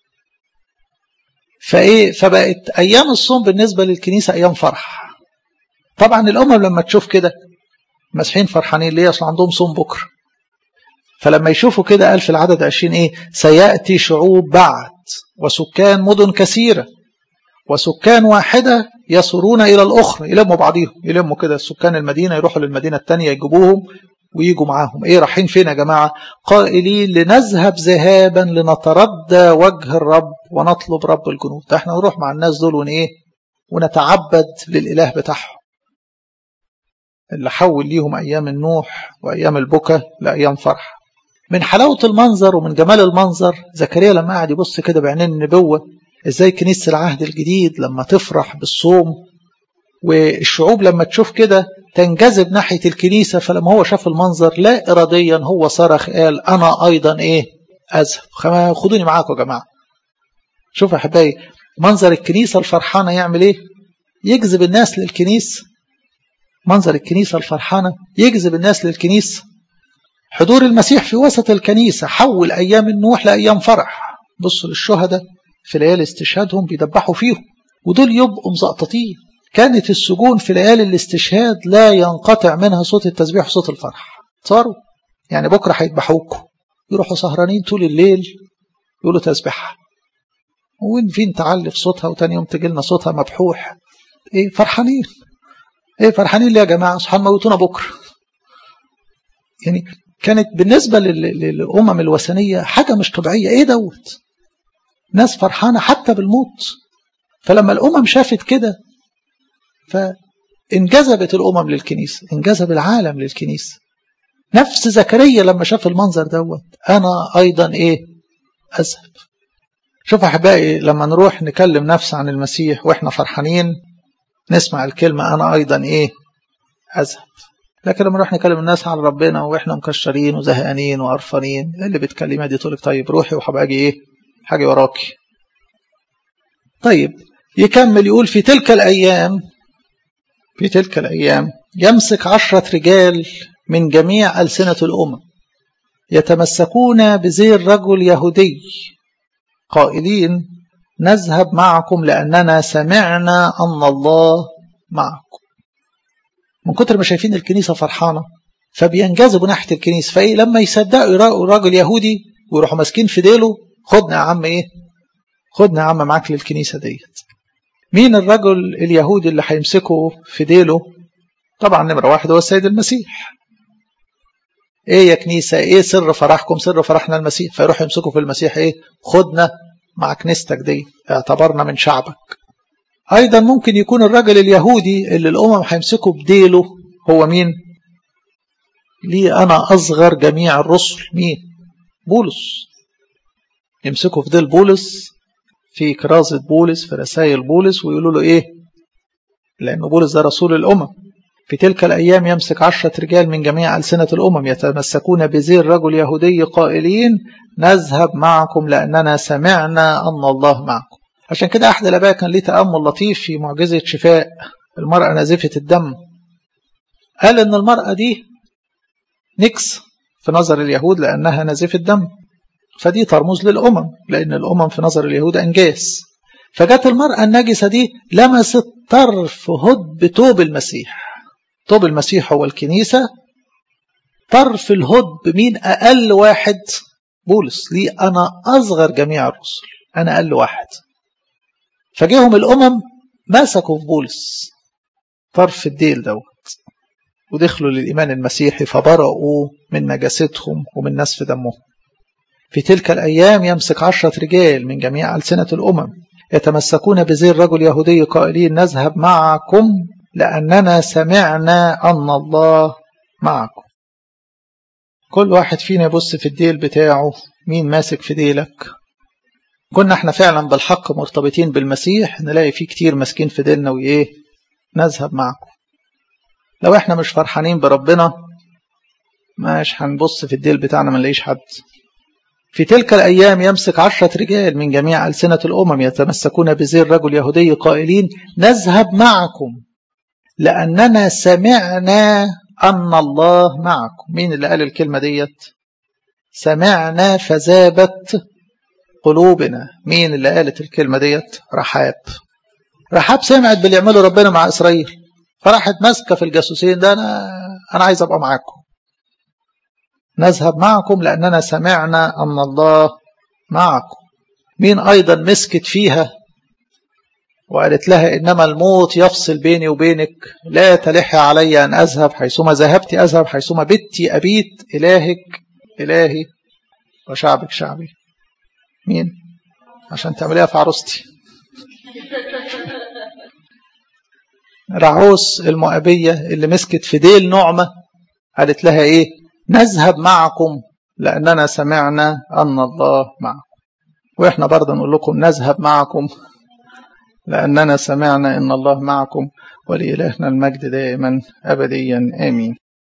فايه فبقت ايام الصوم بالنسبه للكنيسه ايام فرح طبعا الامم لما تشوف كده مسيحيين فرحانين ليه اصل عندهم صوم بكره فلما يشوفوا كده قال في العدد 20 ايه سياتي شعوب بعد وسكان مدن كثيره وسكان واحده يسرون الى الاخرى يلموا بعضيهم يلموا كده سكان المدينه يروحوا للمدينه الثانيه يجيبوهم ويجوا معاهم ايه رايحين فين يا جماعه قائلين لنذهب ذهابا لنتردى وجه الرب ونطلب رب الجنود ده احنا نروح مع الناس دول ون ايه ونتعبد للاله بتاعهم اللي حول ليهم ايام النوح وايام البكا لايام فرح من حلاوه المنظر ومن جمال المنظر زكريا لما قعد يبص كده بعينين النبوه ازاي كنيسه العهد الجديد لما تفرح بالصوم والشعوب لما تشوف كده تنجذب ناحية الكنيسة فلما هو شاف المنظر لا إراديا هو صرخ قال أنا أيضا إيه أذهب خدوني معاكم يا جماعة شوف يا أحبائي منظر الكنيسة الفرحانة يعمل إيه يجذب الناس للكنيسة منظر الكنيسة الفرحانة يجذب الناس للكنيسة حضور المسيح في وسط الكنيسة حول أيام النوح لأيام فرح بصوا للشهداء في ليالي استشهادهم بيدبحوا فيهم ودول يبقوا مزقططين كانت السجون في ليالي الاستشهاد لا ينقطع منها صوت التسبيح وصوت الفرح صاروا يعني بكرة هيذبحوكوا يروحوا سهرانين طول الليل يقولوا تسبيحها وين فين تعلي في صوتها وتاني يوم تجي لنا صوتها مبحوح ايه فرحانين ايه فرحانين ليه يا جماعه صحان موتونا بكره يعني كانت بالنسبه للامم الوثنيه حاجه مش طبيعيه ايه دوت ناس فرحانه حتى بالموت فلما الامم شافت كده فانجذبت الأمم للكنيسة انجذب العالم للكنيسة نفس زكريا لما شاف المنظر دوت أنا أيضا إيه أذهب شوف أحبائي لما نروح نكلم نفس عن المسيح وإحنا فرحانين نسمع الكلمة أنا أيضا إيه أذهب لكن لما نروح نكلم الناس عن ربنا وإحنا مكشرين وزهقانين وقرفانين اللي بتكلمها دي تقول لك طيب روحي وهبقى أجي إيه حاجة وراكي طيب يكمل يقول في تلك الأيام في تلك الأيام يمسك عشرة رجال من جميع ألسنة الأمم يتمسكون بزير رجل يهودي قائلين نذهب معكم لأننا سمعنا أن الله معكم من كتر ما شايفين الكنيسة فرحانة فبينجذبوا ناحية الكنيسة فإيه لما يصدقوا يراقوا راجل يهودي ويروحوا ماسكين في ديله خدنا يا عم إيه خدنا يا عم معاك للكنيسة ديت مين الرجل اليهودي اللي هيمسكه في ديله طبعا نمرة واحد هو السيد المسيح ايه يا كنيسة ايه سر فرحكم سر فرحنا المسيح فيروح يمسكوا في المسيح ايه خدنا مع كنيستك دي اعتبرنا من شعبك ايضا ممكن يكون الرجل اليهودي اللي الامم هيمسكوا بديله هو مين لي انا اصغر جميع الرسل مين بولس يمسكوا في ديل بولس في كرازة بولس في رسائل بولس ويقولوا له إيه لأن بولس ده رسول الأمم في تلك الأيام يمسك عشرة رجال من جميع ألسنة الأمم يتمسكون بزير رجل يهودي قائلين نذهب معكم لأننا سمعنا أن الله معكم عشان كده أحد الآباء كان ليه تأمل لطيف في معجزة شفاء المرأة نازفة الدم قال إن المرأة دي نكس في نظر اليهود لأنها نازفة دم فدي ترمز للأمم لأن الأمم في نظر اليهود أنجاس فجت المرأة النجسة دي لمست طرف هد توب المسيح توب المسيح هو الكنيسة طرف الهد مين أقل واحد بولس ليه أنا أصغر جميع الرسل أنا أقل واحد فجيهم الأمم مسكوا في بولس طرف الديل دوت ودخلوا للإيمان المسيحي فبرأوا من نجاستهم ومن نسف دمهم في تلك الأيام يمسك عشرة رجال من جميع ألسنة الأمم يتمسكون بزير رجل يهودي قائلين نذهب معكم لأننا سمعنا أن الله معكم كل واحد فينا يبص في الديل بتاعه مين ماسك في ديلك كنا احنا فعلا بالحق مرتبطين بالمسيح نلاقي فيه كتير ماسكين في ديلنا وإيه نذهب معكم لو احنا مش فرحانين بربنا مش هنبص في الديل بتاعنا ما نلاقيش حد في تلك الأيام يمسك عشرة رجال من جميع ألسنة الأمم يتمسكون بزير رجل يهودي قائلين نذهب معكم لأننا سمعنا أن الله معكم مين اللي قال الكلمة ديت سمعنا فذابت قلوبنا مين اللي قالت الكلمة ديت رحاب رحاب سمعت باللي يعمله ربنا مع إسرائيل فراحت ماسكة في الجاسوسين ده أنا أنا عايز أبقى معاكم نذهب معكم لأننا سمعنا أن الله معكم مين أيضا مسكت فيها وقالت لها إنما الموت يفصل بيني وبينك لا تلحي علي أن أذهب حيثما ذهبت أذهب حيثما بتي أبيت إلهك إلهي وشعبك شعبي مين عشان تعمليها في عروستي رعوس المؤبية اللي مسكت في ديل نعمة قالت لها إيه نذهب معكم لأننا سمعنا أن الله معكم وإحنا برضه نقول لكم نذهب معكم لأننا سمعنا أن الله معكم ولإلهنا المجد دائما أبديا آمين